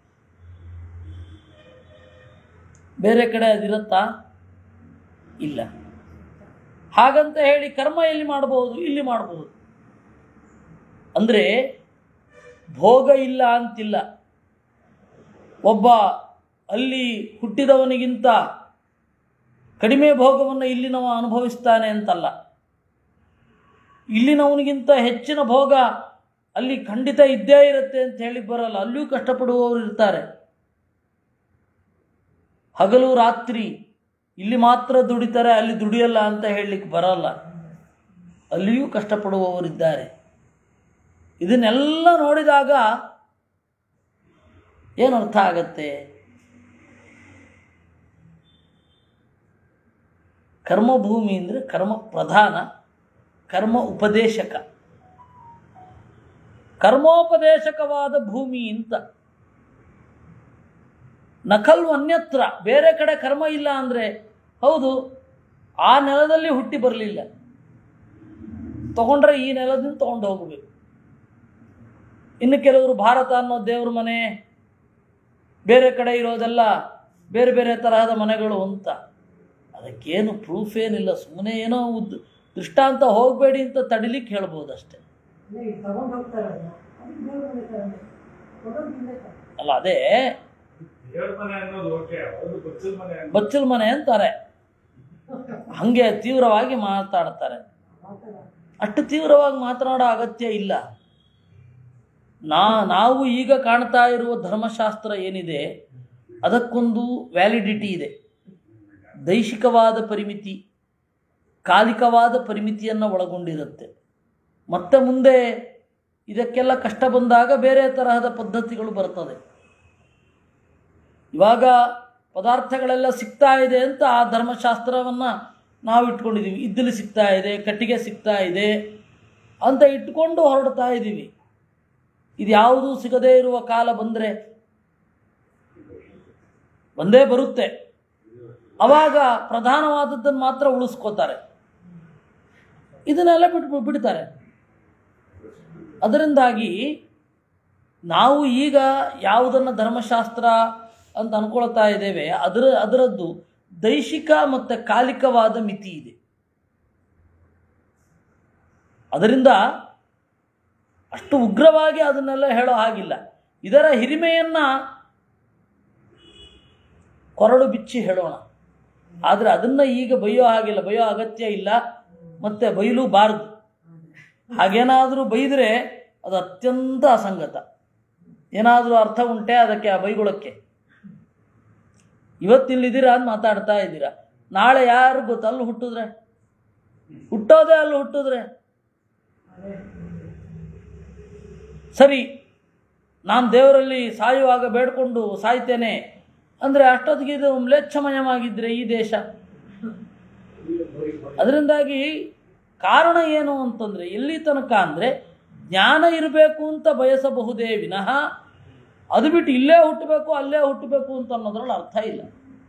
ಬೇರೆ ಕಡೆ ಅದಿರುತ್ತಾ ಇಲ್ಲ ಹಾಗಂತ ಹೇಳಿ ಕರ್ಮ ಎಲ್ಲಿ ಮಾಡಬಹುದು ಇಲ್ಲಿ ಮಾಡಬಹುದು ಅಂದರೆ ಭೋಗ ಇಲ್ಲ ಅಂತಿಲ್ಲ ಒಬ್ಬ ಅಲ್ಲಿ ಹುಟ್ಟಿದವನಿಗಿಂತ ಕಡಿಮೆ ಭೋಗವನ್ನು ಇಲ್ಲಿನವ ಅನುಭವಿಸ್ತಾನೆ ಅಂತಲ್ಲ ಇಲ್ಲಿನವನಿಗಿಂತ ಹೆಚ್ಚಿನ ಭೋಗ ಅಲ್ಲಿ ಖಂಡಿತ ಇದ್ದೇ ಇರುತ್ತೆ ಅಂತ ಹೇಳಿ ಬರಲ್ಲ ಅಲ್ಲಿಯೂ ಕಷ್ಟಪಡುವವರು ಇರ್ತಾರೆ ಹಗಲು ರಾತ್ರಿ ಇಲ್ಲಿ ಮಾತ್ರ ದುಡಿತಾರೆ ಅಲ್ಲಿ ದುಡಿಯಲ್ಲ ಅಂತ ಹೇಳಲಿಕ್ಕೆ ಬರಲ್ಲ ಅಲ್ಲಿಯೂ ಕಷ್ಟಪಡುವವರಿದ್ದಾರೆ ಇದನ್ನೆಲ್ಲ ನೋಡಿದಾಗ ಏನು ಅರ್ಥ ಆಗತ್ತೆ ಕರ್ಮಭೂಮಿ ಅಂದರೆ ಕರ್ಮ ಪ್ರಧಾನ ಕರ್ಮ ಉಪದೇಶಕ ಕರ್ಮೋಪದೇಶಕವಾದ ಭೂಮಿ ಅಂತ ನಕಲ್ವು ಅನ್ಯತ್ರ ಬೇರೆ ಕಡೆ ಕರ್ಮ ಇಲ್ಲ ಅಂದರೆ ಹೌದು ಆ ನೆಲದಲ್ಲಿ ಹುಟ್ಟಿ ಬರಲಿಲ್ಲ ತಗೊಂಡ್ರೆ ಈ ನೆಲದಿಂದ ತಗೊಂಡು ಹೋಗಬೇಕು ಇನ್ನು ಕೆಲವರು ಭಾರತ ಅನ್ನೋ ದೇವ್ರ ಮನೆ ಬೇರೆ ಕಡೆ ಇರೋದೆಲ್ಲ ಬೇರೆ ಬೇರೆ ತರಹದ ಮನೆಗಳು ಅಂತ ಅದಕ್ಕೇನು ಪ್ರೂಫ್ ಏನಿಲ್ಲ ಸುಮ್ಮನೆ ಏನೋ ಉದ್ ದೃಷ್ಟಾಂತ ಹೋಗಬೇಡಿ ಅಂತ ತಡಿಲಿಕ್ಕೆ ಹೇಳ್ಬೋದು ಅಷ್ಟೆ ಅಂದ್ರೆ ಈಗ ತಗೊಂಡ್ ಹೋಗ್ತಾರಲ್ಲ ಅದಕ್ಕೆ ದೇವ್ರ ಮನೆ ತಗೊಂಡೆ ಕೊಡೋದು ಇಲ್ಲೇ ತಾನೆ. ಅಲ್ಲ ಅದೇ ದೇವ್ರ ಮನೆ ಅನ್ನೋದು ಓಕೆ ಅವ್ರದ್ದು ಬಚ್ಚಲ್ ಮನೆ ಅನ್ನೋದು ಬಚ್ಚಲ ಮನೆ ಅಂತಾರೆ ಹಂಗೆ ತೀವ್ರವಾಗಿ ಮಾತಾಡ್ತಾರೆ ಆ ಥರ. ಅಷ್ಟು ತೀವ್ರವಾಗಿ ಮಾತನಾಡೋ ಅಗತ್ಯ ಇಲ್ಲ ನಾ ನಾವು ಈಗ ಕಾಣ್ತಾ ಇರುವ ಧರ್ಮಶಾಸ್ತ್ರ ಏನಿದೆ ಅದಕ್ಕೊಂದು ವ್ಯಾಲಿಡಿಟಿ ಇದೆ ದೈಶಿಕವಾದ ಪರಿಮಿತಿ ಕಾಲಿಕವಾದ ಪರಿಮಿತಿಯನ್ನು ಒಳಗೊಂಡಿರುತ್ತೆ ಮತ್ತೆ ಮುಂದೆ ಇದಕ್ಕೆಲ್ಲ ಕಷ್ಟ ಬಂದಾಗ ಬೇರೆ ತರಹದ ಪದ್ಧತಿಗಳು ಬರ್ತದೆ ಇವಾಗ ಪದಾರ್ಥಗಳೆಲ್ಲ ಸಿಗ್ತಾ ಇದೆ ಅಂತ ಆ ಧರ್ಮಶಾಸ್ತ್ರವನ್ನು ನಾವು ಇಟ್ಕೊಂಡಿದ್ದೀವಿ ಇದ್ದಲು ಸಿಗ್ತಾ ಇದೆ ಕಟ್ಟಿಗೆ ಸಿಗ್ತಾ ಇದೆ ಅಂತ ಇಟ್ಕೊಂಡು ಹೊರಡ್ತಾ ಇದ್ದೀವಿ ಇದು ಯಾವುದೂ ಸಿಗದೇ ಇರುವ ಕಾಲ ಬಂದರೆ ಬಂದೇ ಬರುತ್ತೆ ಅವಾಗ ಪ್ರಧಾನವಾದದ್ದನ್ನು ಮಾತ್ರ ಉಳಿಸ್ಕೋತಾರೆ ಇದನ್ನೆಲ್ಲ ಬಿಟ್ಟು ಬಿಡ್ತಾರೆ ಅದರಿಂದಾಗಿ ನಾವು ಈಗ ಯಾವುದನ್ನು ಧರ್ಮಶಾಸ್ತ್ರ ಅಂತ ಅನ್ಕೊಳ್ತಾ ಇದ್ದೇವೆ ಅದರ ಅದರದ್ದು ದೈಶಿಕ ಮತ್ತು ಕಾಲಿಕವಾದ ಮಿತಿ ಇದೆ ಅದರಿಂದ ಅಷ್ಟು ಉಗ್ರವಾಗಿ ಅದನ್ನೆಲ್ಲ ಹೇಳೋ ಹಾಗಿಲ್ಲ ಇದರ ಹಿರಿಮೆಯನ್ನು ಕೊರಡು ಬಿಚ್ಚಿ ಹೇಳೋಣ ಆದರೆ ಅದನ್ನು ಈಗ ಬೈಯೋ ಹಾಗಿಲ್ಲ ಬೈಯೋ ಅಗತ್ಯ ಇಲ್ಲ ಮತ್ತು ಬೈಲೂಬಾರದು ಹಾಗೇನಾದರೂ ಬೈದರೆ ಅದು ಅತ್ಯಂತ ಅಸಂಗತ ಏನಾದರೂ ಅರ್ಥ ಉಂಟೆ ಅದಕ್ಕೆ ಆ ಬೈಗುಳಕ್ಕೆ ಇವತ್ತಿಲ್ಲಿದ್ದೀರಾ ಅಂತ ಮಾತಾಡ್ತಾ ಇದ್ದೀರಾ ನಾಳೆ ಯಾರು ಗೊತ್ತು ಅಲ್ಲಿ ಹುಟ್ಟಿದ್ರೆ ಹುಟ್ಟೋದೇ ಅಲ್ಲಿ ಹುಟ್ಟಿದ್ರೆ ಅದೇ ಸರಿ ನಾನು ದೇವರಲ್ಲಿ ಸಾಯುವಾಗ ಬೇಡ್ಕೊಂಡು ಸಾಯ್ತೇನೆ ಅಂದರೆ ಅಷ್ಟೊತ್ತಿಗೆ ಇದು ಮ್ಲೇಚ್ಛಮಯವಾಗಿದ್ದರೆ ಈ ದೇಶ ಅದರಿಂದಾಗಿ ಕಾರಣ ಏನು ಅಂತಂದರೆ ಎಲ್ಲಿ ತನಕ ಅಂದರೆ ಜ್ಞಾನ ಇರಬೇಕು ಅಂತ ಬಯಸಬಹುದೇ ವಿನಃ ಅದು ಬಿಟ್ಟು ಇಲ್ಲೇ ಹುಟ್ಟಬೇಕು ಅಲ್ಲೇ ಹುಟ್ಟಬೇಕು ಅಂತ ಅನ್ನೋದ್ರಲ್ಲಿ ಅರ್ಥ ಇಲ್ಲ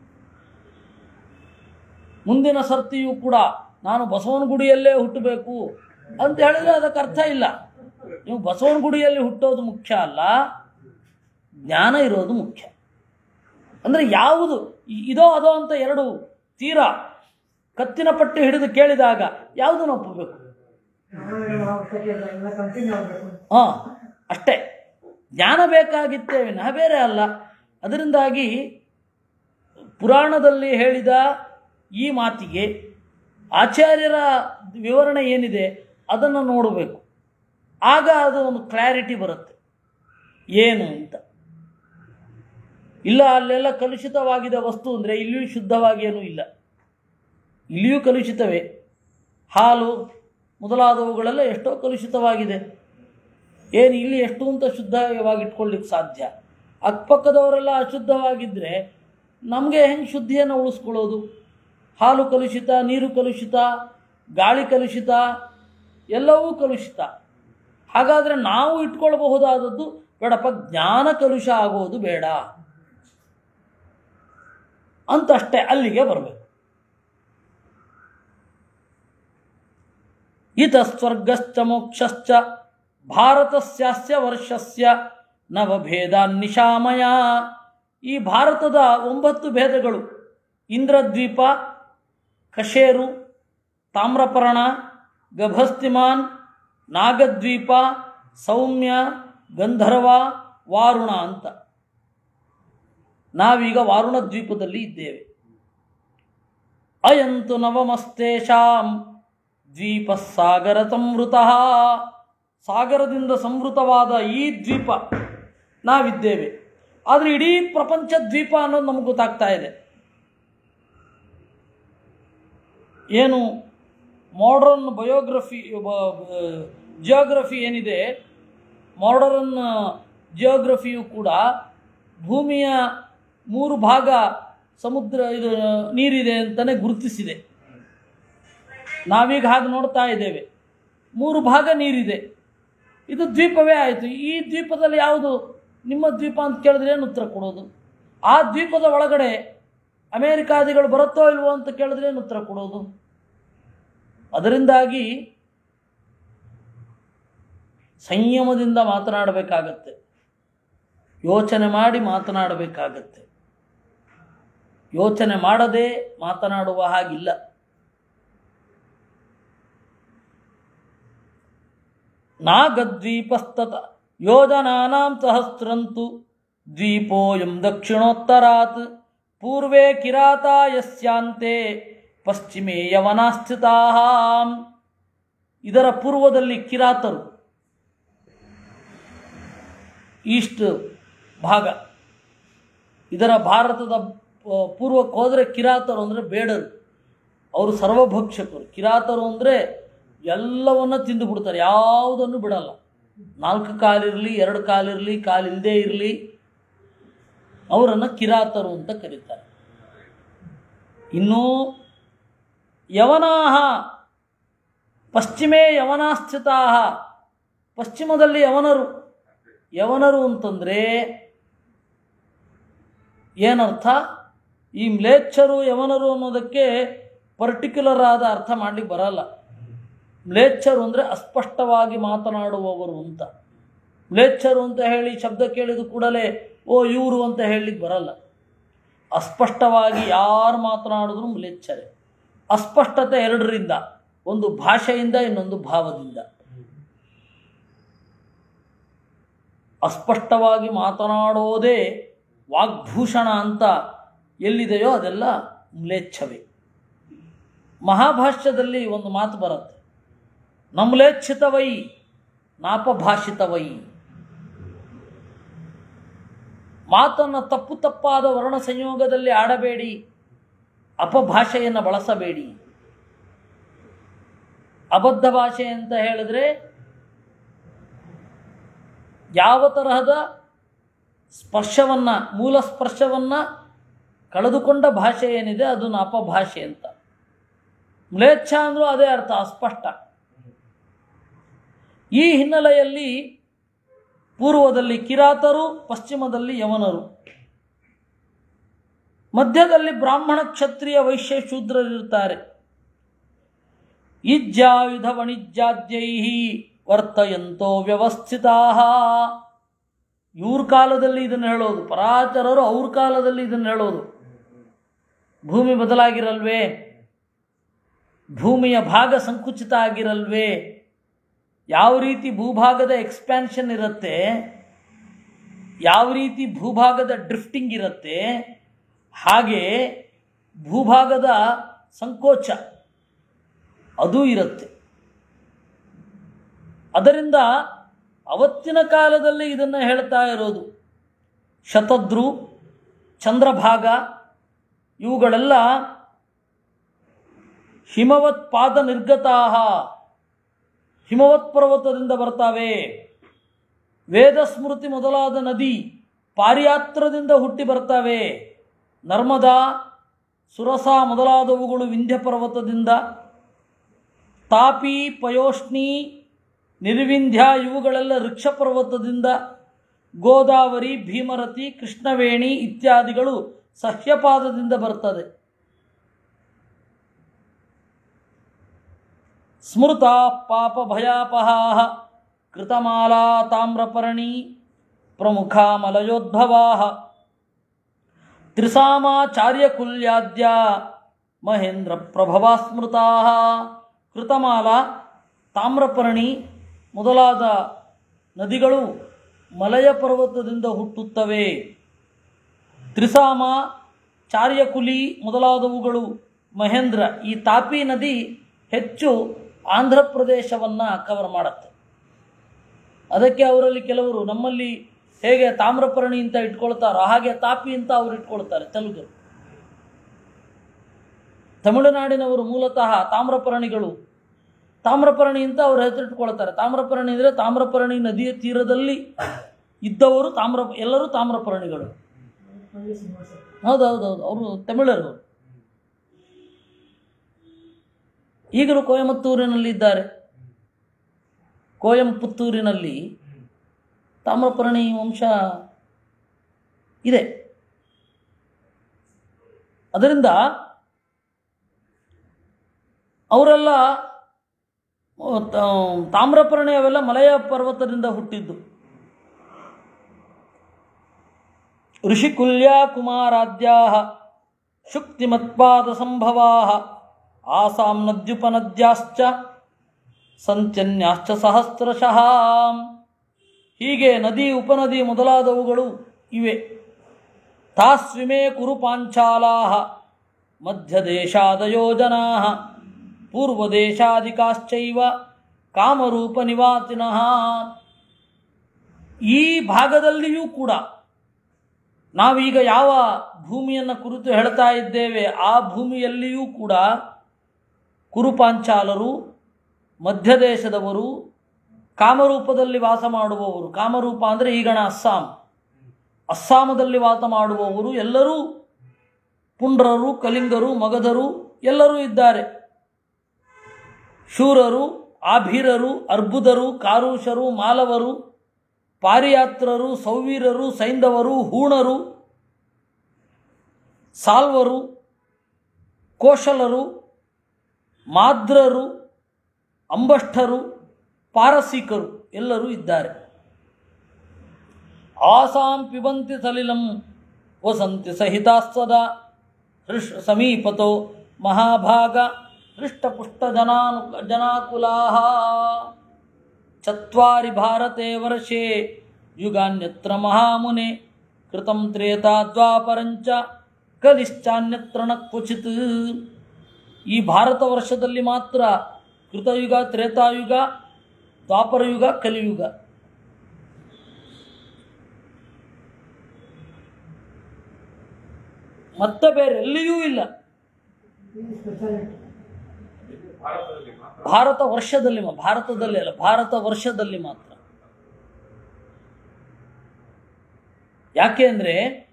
ಮುಂದಿನ ಸರ್ತಿಯೂ ಕೂಡ ನಾನು ಬಸವನಗುಡಿಯಲ್ಲೇ ಹುಟ್ಟಬೇಕು ಅಂತ ಹೇಳಿದ್ರೆ ಅದಕ್ಕೆ ಅರ್ಥ ಇಲ್ಲ ನೀವು ಬಸವನಗುಡಿಯಲ್ಲಿ ಹುಟ್ಟೋದು ಮುಖ್ಯ ಅಲ್ಲ ಜ್ಞಾನ ಇರೋದು ಮುಖ್ಯ ಅಂದರೆ ಯಾವುದು ಇ- ಇದೋ ಅದೋ ಅಂತ ಎರಡು ತೀರಾ ಕತ್ತಿನ ಪಟ್ಟಿ ಹಿಡಿದು ಕೇಳಿದಾಗ ಯಾವುದನ್ನು ಒಪ್ಪಬೇಕು ಆಮೇಲೆ ನಾವು ತೆಗೆಯೋದು ಎಲ್ಲ ಕಂಟಿನ್ಯೂ ಆಗಬೇಕು ಹಾಂ ಅಷ್ಟೇ ಜ್ಞಾನ ಬೇಕಾಗಿತ್ತೇ ವಿನಃ ಬೇರೆ ಅಲ್ಲ ಅದರಿಂದಾಗಿ ಪುರಾಣದಲ್ಲಿ ಹೇಳಿದ ಈ ಮಾತಿಗೆ ಆಚಾರ್ಯರ ವಿವರಣೆ ಏನಿದೆ ಅದನ್ನು ನೋಡಬೇಕು ಆಗ ಅದು ಒಂದು ಕ್ಲಾರಿಟಿ ಬರುತ್ತೆ ಏನು ಅಂತ ಇಲ್ಲ ಅಲ್ಲೆಲ್ಲ ಕಲುಷಿತವಾಗಿದೆ ವಸ್ತು ಅಂದರೆ ಇಲ್ಲಿಯೂ ಶುದ್ಧವಾಗಿ ಏನೂ ಇಲ್ಲ ಇಲ್ಲಿಯೂ ಕಲುಷಿತವೇ ಹಾಲು ಮೊದಲಾದವುಗಳೆಲ್ಲ ಎಷ್ಟೋ ಕಲುಷಿತವಾಗಿದೆ ಏನು ಇಲ್ಲಿ ಎಷ್ಟು ಅಂತ ಶುದ್ಧವಾಗಿ ಇಟ್ಕೊಳ್ಳಿಕ್ಕೆ ಸಾಧ್ಯ ಅಕ್ಕಪಕ್ಕದವರೆಲ್ಲ ಅಶುದ್ಧವಾಗಿದ್ದರೆ ನಮಗೆ ಹೆಂಗೆ ಶುದ್ಧಿಯನ್ನು ಉಳಿಸ್ಕೊಳ್ಳೋದು ಹಾಲು ಕಲುಷಿತ ನೀರು ಕಲುಷಿತ ಗಾಳಿ ಕಲುಷಿತ ಎಲ್ಲವೂ ಕಲುಷಿತ ಹಾಗಾದರೆ ನಾವು ಇಟ್ಕೊಳ್ಬಹುದಾದದ್ದು ಬೇಡಪ್ಪ ಜ್ಞಾನ ಕಲುಷ ಆಗೋದು ಬೇಡ ಅಂತಷ್ಟೇ ಅಲ್ಲಿಗೆ ಬರಬೇಕು ಇತ ಸ್ವರ್ಗಶ್ಚ ಮೋಕ್ಷಶ್ಚ ಭಾರತಸ್ಯಾಸ್ಯ ವರ್ಷಸ್ಯ ನವಭೇದಾನ್ನಿಶಾಮಯ ಈ ಭಾರತದ ಒಂಬತ್ತು ಭೇದಗಳು ಇಂದ್ರದ್ವೀಪ ಕಶೇರು ತಾಮ್ರಪರ್ಣ ಗಭಸ್ತಿಮಾನ್ ನಾಗದ್ವೀಪ ಸೌಮ್ಯ ಗಂಧರ್ವ ವಾರುಣ ಅಂತ ನಾವೀಗ ವಾರುಣ ದ್ವೀಪದಲ್ಲಿ ಇದ್ದೇವೆ ಅಯಂತು ನವಮಸ್ತೇಷಾಂ ದ್ವೀಪ ಸಾಗರ ಸಂವೃತ ಸಾಗರದಿಂದ ಸಂವೃತವಾದ ಈ ದ್ವೀಪ ನಾವಿದ್ದೇವೆ ಆದರೆ ಇಡೀ ಪ್ರಪಂಚ ದ್ವೀಪ ಅನ್ನೋದು ನಮಗೆ ಗೊತ್ತಾಗ್ತಾ ಇದೆ ಏನು ಮಾಡರ್ನ್ ಬಯೋಗ್ರಫಿ ಜಿಯೋಗ್ರಫಿ ಏನಿದೆ ಮಾಡರ್ನ್ ಜಿಯೋಗ್ರಫಿಯು ಕೂಡ ಭೂಮಿಯ ಮೂರು ಭಾಗ ಸಮುದ್ರ ಇದು ನೀರಿದೆ ಅಂತಲೇ ಗುರುತಿಸಿದೆ ನಾವೀಗ ಹಾಗೆ ನೋಡ್ತಾ ಇದ್ದೇವೆ ಮೂರು ಭಾಗ ನೀರಿದೆ ಇದು ದ್ವೀಪವೇ ಆಯಿತು ಈ ದ್ವೀಪದಲ್ಲಿ ಯಾವುದು ನಿಮ್ಮ ದ್ವೀಪ ಅಂತ ಕೇಳಿದ್ರೆ ಏನು ಉತ್ತರ ಕೊಡೋದು ಆ ದ್ವೀಪದ ಒಳಗಡೆ ಅಮೇರಿಕಾದಿಗಳು ಬರುತ್ತೋ ಇಲ್ವೋ ಅಂತ ಕೇಳಿದ್ರೆ ಏನು ಉತ್ತರ ಕೊಡೋದು ಅದರಿಂದಾಗಿ ಸಂಯಮದಿಂದ ಮಾತನಾಡಬೇಕಾಗತ್ತೆ ಯೋಚನೆ ಮಾಡಿ ಮಾತನಾಡಬೇಕಾಗತ್ತೆ ಯೋಚನೆ ಮಾಡದೆ ಮಾತನಾಡುವ ಹಾಗಿಲ್ಲ ನಾಗದ್ವೀಪಸ್ತತ ಯೋಜನಾನಾಂ ಸಹಸ್ರಂತು ದ್ವೀಪೋಯಂ ದಕ್ಷಿಣೋತ್ತರಾತ್ ಪೂರ್ವೇ ಕಿರಾತಾ ಯಸ್ಯಾಂತೆ ಪಶ್ಚಿಮೇ ಯವನಾಸ್ಥಿತಾ ಇದರ ಪೂರ್ವದಲ್ಲಿ ಕಿರಾತರು ಈಸ್ಟ್ ಭಾಗ ಇದರ ಭಾರತದ ಆ, ಪೂರ್ವಕ್ಕೆ ಹೋದರೆ ಕಿರಾತರು ಅಂದರೆ ಬೇಡರು ಅವರು ಸರ್ವಭಕ್ಷಕರು ಕಿರಾತರು ಅಂದರೆ ಎಲ್ಲವನ್ನ ತಿಂದು ಬಿಡ್ತಾರೆ ಯಾವುದನ್ನು ಬಿಡಲ್ಲ ನಾಲ್ಕು ಕಾಲಿರಲಿ ಎರಡು ಕಾಲಿರಲಿ ಕಾಲಿಲ್ಲದೆ ಇರಲಿ ಅವರನ್ನು ಕಿರಾತರು ಅಂತ ಕರೀತಾರೆ ಇನ್ನು ಯವನಾಹ ಪಶ್ಚಿಮೇ ಯವನಾಸ್ಥಿತಾ ಪಶ್ಚಿಮದಲ್ಲಿ ಯವನರು ಯವನರು ಅಂತಂದರೆ ಏನರ್ಥ ಈ ಮ್ಲೇಚ್ಛರು ಯವನರು ಅನ್ನೋದಕ್ಕೆ ಪರ್ಟಿಕ್ಯುಲರ್ ಆದ ಅರ್ಥ ಮಾಡಲಿಕ್ಕೆ ಬರಲ್ಲ ಮ್ಲೇಚ್ಛರು ಅಂದರೆ ಅಸ್ಪಷ್ಟವಾಗಿ ಮಾತನಾಡುವವರು ಅಂತ ಮ್ಲೇಚ್ಛರು ಅಂತ ಹೇಳಿ ಶಬ್ದ ಕೇಳಿದ ಕೂಡಲೇ ಓ ಇವರು ಅಂತ ಹೇಳಲಿಕ್ಕೆ ಬರಲ್ಲ ಅಸ್ಪಷ್ಟವಾಗಿ ಯಾರು ಮಾತನಾಡಿದ್ರು ಮ್ಲೇಚ್ಛರೇ ಅಸ್ಪಷ್ಟತೆ ಎರಡರಿಂದ ಒಂದು ಭಾಷೆಯಿಂದ ಇನ್ನೊಂದು ಭಾವದಿಂದ ಅಸ್ಪಷ್ಟವಾಗಿ ಮಾತನಾಡೋದೇ ವಾಗ್ಭೂಷಣ ಅಂತ ಎಲ್ಲಿದೆಯೋ ಅದೆಲ್ಲ ಮ್ಲೇಚ್ಛವೇ ಮಹಾಭಾಷ್ಯದಲ್ಲಿ ಒಂದು ಮಾತು ಬರುತ್ತೆ ನಮ್ಲೇಚ್ಛಿತವೈ ನಾಪಭಾಷಿತವೈ ಮಾತನ್ನು ತಪ್ಪು ತಪ್ಪಾದ ವರ್ಣ ಸಂಯೋಗದಲ್ಲಿ ಆಡಬೇಡಿ ಅಪಭಾಷೆಯನ್ನು ಬಳಸಬೇಡಿ ಅಬದ್ಧ ಭಾಷೆ ಅಂತ ಹೇಳಿದ್ರೆ ಯಾವ ತರಹದ ಸ್ಪರ್ಶವನ್ನು ಮೂಲ ಸ್ಪರ್ಶವನ್ನು ಕಳೆದುಕೊಂಡ ಭಾಷೆ ಏನಿದೆ ಅದು ಅಪಭಾಷೆ ಅಂತ ಮ್ಲೇಚ್ಛ ಅಂದರೂ ಅದೇ ಅರ್ಥ ಅಸ್ಪಷ್ಟ ಈ ಹಿನ್ನೆಲೆಯಲ್ಲಿ ಪೂರ್ವದಲ್ಲಿ ಕಿರಾತರು ಪಶ್ಚಿಮದಲ್ಲಿ ಯವನರು ಮಧ್ಯದಲ್ಲಿ ಬ್ರಾಹ್ಮಣ ಕ್ಷತ್ರಿಯ ವೈಶ್ಯ ಶೂದ್ರರಿರ್ತಾರೆ ಇಜ್ಜಾಯುಧ ವಾಣಿಜ್ಯಾದ್ಯೈ ವರ್ತಯಂತೋ ವ್ಯವಸ್ಥಿತಾ ಇವ್ರ ಕಾಲದಲ್ಲಿ ಇದನ್ನು ಹೇಳೋದು ಪರಾಚರರು ಅವ್ರ ಕಾಲದಲ್ಲಿ ಇದನ್ನು ಹೇಳೋದು ಭೂಮಿ ಬದಲಾಗಿರಲ್ವೇ ಭೂಮಿಯ ಭಾಗ ಸಂಕುಚಿತ ಆಗಿರಲ್ವೇ ಯಾವ ರೀತಿ ಭೂಭಾಗದ ಎಕ್ಸ್ಪ್ಯಾನ್ಷನ್ ಇರುತ್ತೆ ಯಾವ ರೀತಿ ಭೂಭಾಗದ ಡ್ರಿಫ್ಟಿಂಗ್ ಇರುತ್ತೆ ಹಾಗೆ ಭೂಭಾಗದ ಸಂಕೋಚ ಅದೂ ಇರುತ್ತೆ ಅದರಿಂದ ಅವತ್ತಿನ ಕಾಲದಲ್ಲಿ ಇದನ್ನು ಹೇಳ್ತಾ ಇರೋದು ಶತದ್ರು ಚಂದ್ರಭಾಗ ಇವುಗಳೆಲ್ಲ ಹಿಮವತ್ ಪಾದ ನಿರ್ಗತಾಹ ಹಿಮವತ್ ಪರ್ವತದಿಂದ ಬರ್ತಾವೆ ವೇದ ಸ್ಮೃತಿ ಮೊದಲಾದ ನದಿ ಪಾರಿಯಾತ್ರದಿಂದ ಹುಟ್ಟಿ ಬರ್ತವೆ ನರ್ಮದಾ ಸುರಸ ಮೊದಲಾದವುಗಳು ವಿಂಧ್ಯ ಪರ್ವತದಿಂದ ತಾಪಿ ಪಯೋಷ್ಣಿ ನಿರ್ವಿಂಧ್ಯ ಇವುಗಳೆಲ್ಲ ವೃಕ್ಷ ಪರ್ವತದಿಂದ ಗೋದಾವರಿ ಭೀಮರತಿ ಕೃಷ್ಣವೇಣಿ ಇತ್ಯಾದಿಗಳು ಸಹ್ಯಪಾದದಿಂದ ಬರ್ತದೆ ಸ್ಮೃತ ಪಾಪ ಭಯಾಪಹಾ ಕೃತಮಾಲಾ ತಾಮ್ರಪರ್ಣಿ ಪ್ರಮುಖ ಮಲಯೋದ್ಭವಾ ತ್ರಿಸಾಮಾಚಾರ್ಯಕುಲ್ಯಾದ್ಯ ಮಹೇಂದ್ರ ಪ್ರಭವಾ ಸ್ಮೃತಾ ಕೃತಮಾಲ ತಾಮ್ರಪರ್ಣಿ ಮೊದಲಾದ ನದಿಗಳು ಮಲಯ ಪರ್ವತದಿಂದ ಹುಟ್ಟುತ್ತವೆ ತ್ರಿಸಾಮ ಚಾರ್ಯಕುಲಿ ಮೊದಲಾದವುಗಳು ಮಹೇಂದ್ರ ಈ ತಾಪಿ ನದಿ ಹೆಚ್ಚು ಆಂಧ್ರ ಪ್ರದೇಶವನ್ನು ಕವರ್ ಮಾಡುತ್ತೆ ಅದಕ್ಕೆ ಅವರಲ್ಲಿ ಕೆಲವರು ನಮ್ಮಲ್ಲಿ ಹೇಗೆ ತಾಮ್ರಪರ್ಣಿ ಅಂತ ಇಟ್ಕೊಳ್ತಾರೋ ಹಾಗೆ ತಾಪಿ ಅಂತ ಅವ್ರು ಇಟ್ಕೊಳ್ತಾರೆ ತೆಲುಗರು ತಮಿಳುನಾಡಿನವರು ಮೂಲತಃ ತಾಮ್ರಪರ್ಣಿಗಳು ತಾಮ್ರಪರ್ಣಿ ಅಂತ ಅವರು ಹೆಸರಿಟ್ಕೊಳ್ತಾರೆ ತಾಮ್ರಪರ್ಣಿ ಅಂದರೆ ತಾಮ್ರಪರ್ಣಿ ನದಿಯ ತೀರದಲ್ಲಿ ಇದ್ದವರು ತಾಮ್ರ ಎಲ್ಲರೂ ತಾಮ್ರಪರ್ಣಿಗಳು ಹಳ್ಳಿ ಶ್ರೀನಿವಾಸ ಹೌದೌದೌದು ಅವರು ತಮಿಳರು ಈಗಲೂ ಕೊಯಮತ್ತೂರಿನಲ್ಲಿ ಇದ್ದಾರೆ ಕೋಯಂಪುತ್ತೂರಿನಲ್ಲಿ ತಾಮ್ರಪರ್ಣಿ ವಂಶ ಇದೆ ಅದರಿಂದ ಅವರೆಲ್ಲ ಆ, ತ- ತಾಮ್ರಪರ್ಣಿ ಅವೆಲ್ಲ ಮಲಯ ಪರ್ವತದಿಂದ ಹುಟ್ಟಿದ್ದು ಋಷಿಕುಲ್ಯ ಕುಮಾರಾದ್ಯಾ ಶುಕ್ತಿಮತ್ಪಾದ ಸಂಭವಾ ಆಸಾಂ ನದ್ಯುಪನದ್ಯಾಶ್ಚ ಸಂಚನ್ಯಾಶ್ಚ ಸಹಸ್ರಶಃ ಹೀಗೆ ನದಿ ಉಪನದಿ ಮೊದಲಾದವುಗಳು ಇವೆ ತಾಸ್ವಿಮೇ ಕುರು ಪಾಂಚಾಲಾ ಮಧ್ಯದೇಶಾದಯೋ ಜನಾ ಪೂರ್ವದೇಶಾದಿಕಾಶ್ಚೈವ ಕಾಮರೂಪ ನಿವಾಸಿನಃ ಈ ಭಾಗದಲ್ಲಿಯೂ ಕೂಡ ನಾವೀಗ ಯಾವ ಭೂಮಿಯನ್ನು ಕುರಿತು ಹೇಳ್ತಾ ಇದ್ದೇವೆ ಆ ಭೂಮಿಯಲ್ಲಿಯೂ ಕೂಡ ಕುರುಪಾಂಚಾಲರು ಮಧ್ಯದೇಶದವರು ಕಾಮರೂಪದಲ್ಲಿ ವಾಸ ಮಾಡುವವರು ಕಾಮರೂಪ ಅಂದರೆ ಈಗಣ ಅಸ್ಸಾಂ ಅಸ್ಸಾಮದಲ್ಲಿ ವಾಸ ಮಾಡುವವರು ಎಲ್ಲರೂ ಪುಂಡ್ರರು ಕಲಿಂಗರು ಮಗಧರು ಎಲ್ಲರೂ ಇದ್ದಾರೆ ಶೂರರು ಆಭೀರರು ಅರ್ಬುದರು ಕಾರುಷರು ಮಾಲವರು ಪಾರಿಯಾತ್ರರು ಸೌವೀರರು ಸೈಂಧವರು ಹೂಣರು ಸಾಲ್ವರು ಕೋಶಲರು ಮಾದ್ರರು ಅಂಬಷ್ಠರು ಪಾರಸೀಕರು ಎಲ್ಲರೂ ಇದ್ದಾರೆ ಆಸಾಂ ಪಿಬಂತಿ ಸಲಿಲಂ ವಸಂತಿ ಸಹಿತಾಸ್ವದ ಹೃಷ್ ಸಮೀಪತೋ ಮಹಾಭಾಗ ಹೃಷ್ಟಪುಷ್ಟ ಜನಾನು ಜನಾಕುಲಾ ಚತ್ವಾರಿ ಭಾರತೆ ವರ್ಷೆ ಯುಗಾನ್ಯತ್ರ ಮಹಾಮುನೆ ಕೃತಂ ತ್ರೇತಾ ದ್ವಾಪರಂಚ ಕಲಿಶ್ಚಾನ್ಯತ್ರ ನ ಕ್ವಚಿತ್ ಈ ಭಾರತ ವರ್ಷದಲ್ಲಿ ಮಾತ್ರ ಕೃತಯುಗ ತ್ರೇತಾಯುಗ ದ್ವಾಪರಯುಗ ಕಲಿಯುಗ ಮತ್ತೆ ಬೇರೆ ಎಲ್ಲಿಯೂ ಇಲ್ಲ ಈ ಸ್ಪೆಷಾಲಿಟಿ ಭಾರತದಲ್ಲಿ ಮಾತ್ರ ಭಾರತ ವರ್ಷದಲ್ಲಿ ಮಾ- ಭಾರತದಲ್ಲಿ ಅಲ್ಲ ಭಾರತ ವರ್ಷದಲ್ಲಿ ಮಾತ್ರ ಯಾಕೆ ಅಂದರೆ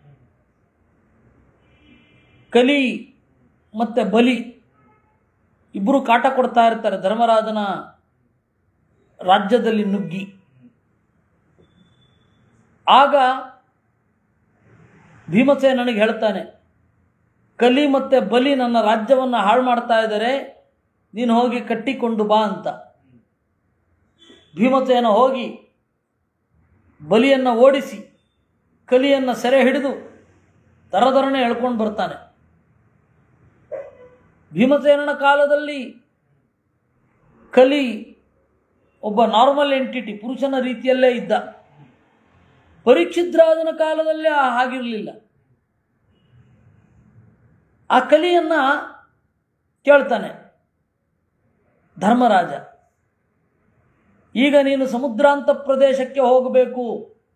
ಕಲಿ ಮತ್ತೆ ಬಲಿ ಇಬ್ಬರು ಕಾಟ ಕೊಡ್ತಾ ಇರ್ತಾರೆ ಧರ್ಮರಾಜನ ರಾಜ್ಯದಲ್ಲಿ ನುಗ್ಗಿ ಆಗ ಭೀಮಸೇನನಿಗೆ ಹೇಳ್ತಾನೆ ಕಲಿ ಮತ್ತೆ ಬಲಿ ನನ್ನ ರಾಜ್ಯವನ್ನು ಹಾಳು ಮಾಡ್ತಾ ಇದ್ದಾರೆ ನೀನು ಹೋಗಿ ಕಟ್ಟಿಕೊಂಡು ಬಾ ಅಂತ ಭೀಮಸೇನ ಹೋಗಿ ಬಲಿಯನ್ನು ಓಡಿಸಿ ಕಲಿಯನ್ನು ಸೆರೆ ಹಿಡಿದು ತರದರನೆ ಎಳ್ಕೊಂಡು ಬರ್ತಾನೆ ಭೀಮಸೇನನ ಕಾಲದಲ್ಲಿ ಕಲಿ ಒಬ್ಬ ನಾರ್ಮಲ್ ಎಂಟಿಟಿ ಪುರುಷನ ರೀತಿಯಲ್ಲೇ ಇದ್ದ ಪರೀಕ್ಷಿದ್ರಾಜನ ಕಾಲದಲ್ಲಿ ಆ ಹಾಗಿರಲಿಲ್ಲ ಆ ಕಲಿಯನ್ನ ಕೇಳ್ತಾನೆ ಧರ್ಮರಾಜ ಈಗ ನೀನು ಸಮುದ್ರಾಂತ ಪ್ರದೇಶಕ್ಕೆ ಹೋಗಬೇಕು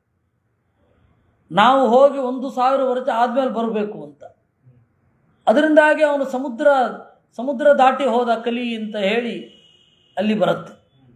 ನಾವು ಹೋಗಿ ಒಂದು ಸಾವಿರ ವರ್ಷ ಆದ್ಮೇಲೆ ಬರಬೇಕು ಅಂತ ಅದರಿಂದಾಗಿ ಅವನು ಸಮುದ್ರ ಸಮುದ್ರ ದಾಟಿ ಹೋದ ಕಲಿ ಅಂತ ಹೇಳಿ ಅಲ್ಲಿ ಬರುತ್ತೆ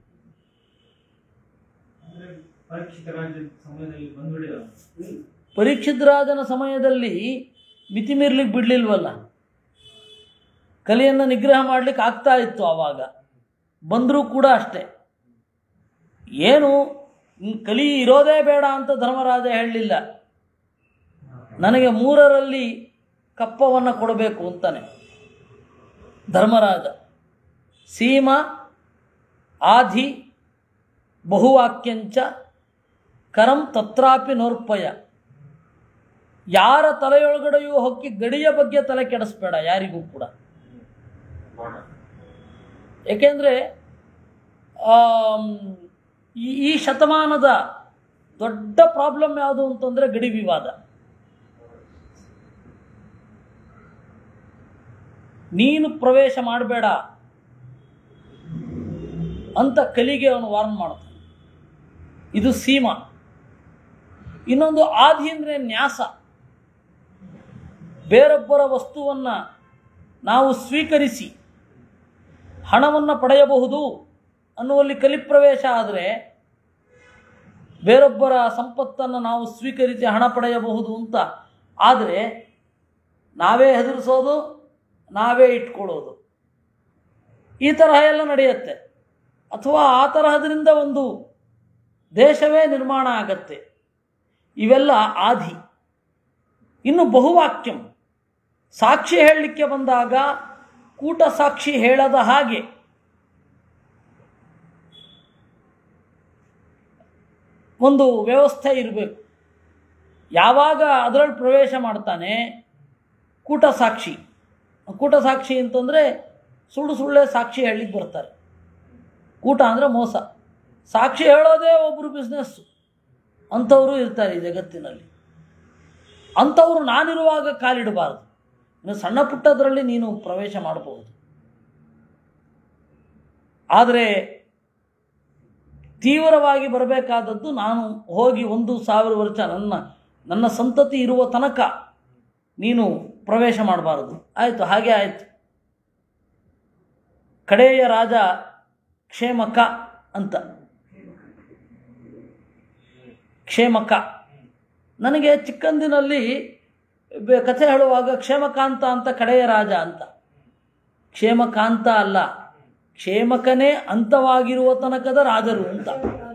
ಅಂದ್ರೆ ಪರೀಕ್ಷಿತ ರಾಜ್ಯದ ಸಮಯದಲ್ಲಿ ಬಂದ್ಬಿಡಿದ ಪರೀಕ್ಷಿತ್ ರಾಜನ ಸಮಯದಲ್ಲಿ ಮಿತಿ ಮೀರ್ಲಿಕ್ಕೆ ಬಿಡ್ಲಿಲ್ವಲ್ಲ ಕಲಿಯನ್ನು ನಿಗ್ರಹ ಮಾಡ್ಲಿಕ್ಕೆ ಆಗ್ತಾ ಇತ್ತು ಆವಾಗ ಬಂದರೂ ಕೂಡ ಅಷ್ಟೇ ಏನು ಹ್ಮ್, ಕಲಿ ಇರೋದೇ ಬೇಡ ಅಂತ ಧರ್ಮರಾಜ ಹೇಳಲಿಲ್ಲ ನನಗೆ ಮೂರರಲ್ಲಿ ಕಪ್ಪವನ್ನು ಕೊಡಬೇಕು ಅಂತಾನೆ ಧರ್ಮರಾಜ ಸೀಮ ಆಧಿ ಬಹುವಾಕ್ಯಂಚ ಕರಂ ತತ್ರಾಪಿ ನೋರ್ಪಯ ಯಾರ ತಲೆಯೊಳಗಡೆಯೂ ಹೊಕ್ಕಿ ಗಡಿಯ ಬಗ್ಗೆ ತಲೆ ಕೆಡಿಸ್ಬೇಡ ಯಾರಿಗೂ ಕೂಡ ಬಾರ್ಡರ್ ಏಕೆಂದರೆ ಈ ಈ ಶತಮಾನದ ದೊಡ್ಡ ಪ್ರಾಬ್ಲಮ್ ಯಾವುದು ಅಂತಂದರೆ ಗಡಿ ವಿವಾದ ನೀನು ಪ್ರವೇಶ ಮಾಡಬೇಡ ಅಂತ ಕಲಿಗೆ ಅವನು ವಾರ್ನ್ ಮಾಡ್ತಾನೆ ಇದು ಸೀಮಾ ಇನ್ನೊಂದು ಆದಿ ಅಂದರೆ ನ್ಯಾಸ ಬೇರೊಬ್ಬರ ವಸ್ತುವನ್ನು ನಾವು ಸ್ವೀಕರಿಸಿ ಹಣವನ್ನು ಪಡೆಯಬಹುದು ಅನ್ನುವಲ್ಲಿ ಕಲಿಪ್ರವೇಶ ಆದರೆ ಬೇರೊಬ್ಬರ ಸಂಪತ್ತನ್ನು ನಾವು ಸ್ವೀಕರಿಸಿ ಹಣ ಪಡೆಯಬಹುದು ಅಂತ ಆದರೆ ನಾವೇ ಹೆದರಿಸೋದು ನಾವೇ ಇಟ್ಕೊಳ್ಳೋದು ಈ ತರಹ ಎಲ್ಲ ನಡೆಯುತ್ತೆ ಅಥವಾ ಆ ತರಹದಿಂದ ಒಂದು ದೇಶವೇ ನಿರ್ಮಾಣ ಆಗತ್ತೆ ಇವೆಲ್ಲ ಆದಿ ಇನ್ನು ಬಹುವಾಕ್ಯಂ ಸಾಕ್ಷಿ ಹೇಳಲಿಕ್ಕೆ ಬಂದಾಗ ಕೂಟ ಸಾಕ್ಷಿ ಹೇಳದ ಹಾಗೆ ಒಂದು ವ್ಯವಸ್ಥೆ ಇರಬೇಕು ಯಾವಾಗ ಅದರಲ್ಲಿ ಪ್ರವೇಶ ಮಾಡ್ತಾನೆ ಕೂಟ ಸಾಕ್ಷಿ ಕೂಟ ಸಾಕ್ಷಿ ಅಂತಂದರೆ ಸುಳ್ಳು ಸುಳ್ಳೆ ಸಾಕ್ಷಿ ಹೇಳಲಿಕ್ಕೆ ಬರ್ತಾರೆ ಕೂಟ ಅಂದರೆ ಮೋಸ ಸಾಕ್ಷಿ ಹೇಳೋದೇ ಒಬ್ಬರು ಬಿಸ್ನೆಸ್ಸು ಅಂಥವರು ಇರ್ತಾರೆ ಈ ಜಗತ್ತಿನಲ್ಲಿ ಅಂಥವರು ನಾನಿರುವಾಗ ಕಾಲಿಡಬಾರ್ದು ಇನ್ನು ಸಣ್ಣ ಪುಟ್ಟದರಲ್ಲಿ ನೀನು ಪ್ರವೇಶ ಮಾಡಬಹುದು ಆದರೆ ತೀವ್ರವಾಗಿ ಬರಬೇಕಾದದ್ದು ನಾನು ಹೋಗಿ ಒಂದು ಸಾವಿರ ವರ್ಷ ನನ್ನ ನನ್ನ ಸಂತತಿ ಇರುವ ತನಕ ನೀನು ಪ್ರವೇಶ ಮಾಡಬಾರದು ಆಯಿತು ಹಾಗೆ ಆಯಿತು ಕಡೆಯ ರಾಜ ಕ್ಷೇಮಕ ಅಂತ ಕ್ಷೇಮಕ ನನಗೆ ಚಿಕ್ಕಂದಿನಲ್ಲಿ ಬೆ- ಕಥೆ ಹೇಳುವಾಗ ಕ್ಷೇಮಕಾಂತ ಅಂತ ಕಡೆಯ ರಾಜ ಅಂತ ಕ್ಷೇಮಕಾಂತ ಅಲ್ಲ ಕ್ಷೇಮಕನೇ ಅಂತವಾಗಿರುವ ತನಕದ ರಾಜರು ಅಂತ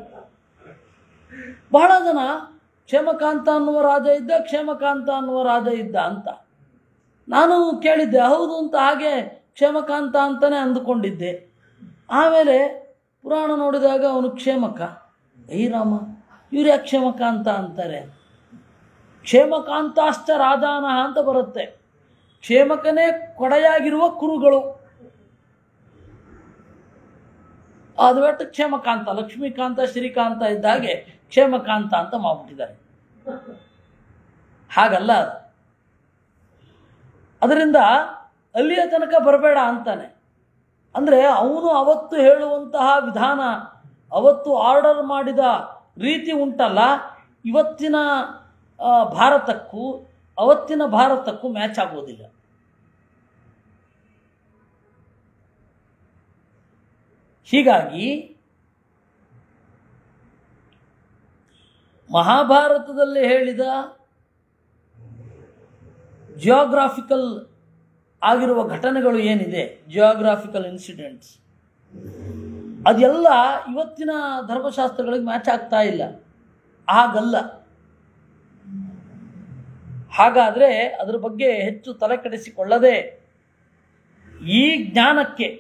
ಬಹಳ ಜನ ಕ್ಷೇಮಕಾಂತ ಅನ್ನುವ ರಾಜ ಇದ್ದ ಕ್ಷೇಮಕಾಂತ ಅನ್ನುವ ರಾಜ ಇದ್ದ ಅಂತ ನಾನು ಕೇಳಿದ್ದೆ ಹೌದು ಅಂತ ಹಾಗೆ ಕ್ಷೇಮಕಾಂತ ಅಂತಲೇ ಅಂದುಕೊಂಡಿದ್ದೆ ಆಮೇಲೆ ಪುರಾಣ ನೋಡಿದಾಗ ಅವನು ಕ್ಷೇಮಕ ಐ ರಾಮ ಇವ್ರು ಯಾಕೆ ಕ್ಷೇಮಕಾಂತ ಅಂತಾರೆ ಕ್ಷೇಮಕಾಂತಾಶ್ಚ ರಾಜಾನಃ ಅಂತ ಬರುತ್ತೆ ಕ್ಷೇಮಕನೇ ಕೊಡೆಯಾಗಿರುವ ಕುರುಗಳು ಅದು ಬಿಟ್ಟು ಕ್ಷೇಮಕಾಂತ ಲಕ್ಷ್ಮೀಕಾಂತ ಶ್ರೀಕಾಂತ ಇದ್ದ ಹಾಗೆ ಕ್ಷೇಮಕಾಂತ ಅಂತ ಮಾಡ್ಬಿಟ್ಟಿದ್ದಾರೆ ಹಾಗಲ್ಲ ಅದು ಅದರಿಂದ ಅಲ್ಲಿಯ ತನಕ ಬರಬೇಡ ಅಂತಾನೆ ಅಂದರೆ ಅವನು ಅವತ್ತು ಹೇಳುವಂತಹ ವಿಧಾನ ಅವತ್ತು ಆರ್ಡರ್ ಮಾಡಿದ ರೀತಿ ಉಂಟಲ್ಲ ಇವತ್ತಿನ ಆ, ಭಾರತಕ್ಕೂ ಅವತ್ತಿನ ಭಾರತಕ್ಕೂ ಮ್ಯಾಚ್ ಆಗೋದಿಲ್ಲ ಹೀಗಾಗಿ ಮಹಾಭಾರತದಲ್ಲಿ ಹೇಳಿದ ಜಿಯೋಗ್ರಾಫಿಕಲ್ ಆಗಿರುವ ಘಟನೆಗಳು ಏನಿದೆ ಜಿಯೋಗ್ರಾಫಿಕಲ್ ಇನ್ಸಿಡೆಂಟ್ಸ್ ಅದೆಲ್ಲ ಇವತ್ತಿನ ಧರ್ಮಶಾಸ್ತ್ರಗಳಿಗೆ ಮ್ಯಾಚ್ ಆಗ್ತಾ ಇಲ್ಲ ಹಾಗಲ್ಲ ಹಾಗಾದರೆ ಅದರ ಬಗ್ಗೆ ಹೆಚ್ಚು ತಲೆ ಕೆಡಿಸಿಕೊಳ್ಳದೆ ಈ ಜ್ಞಾನಕ್ಕೆ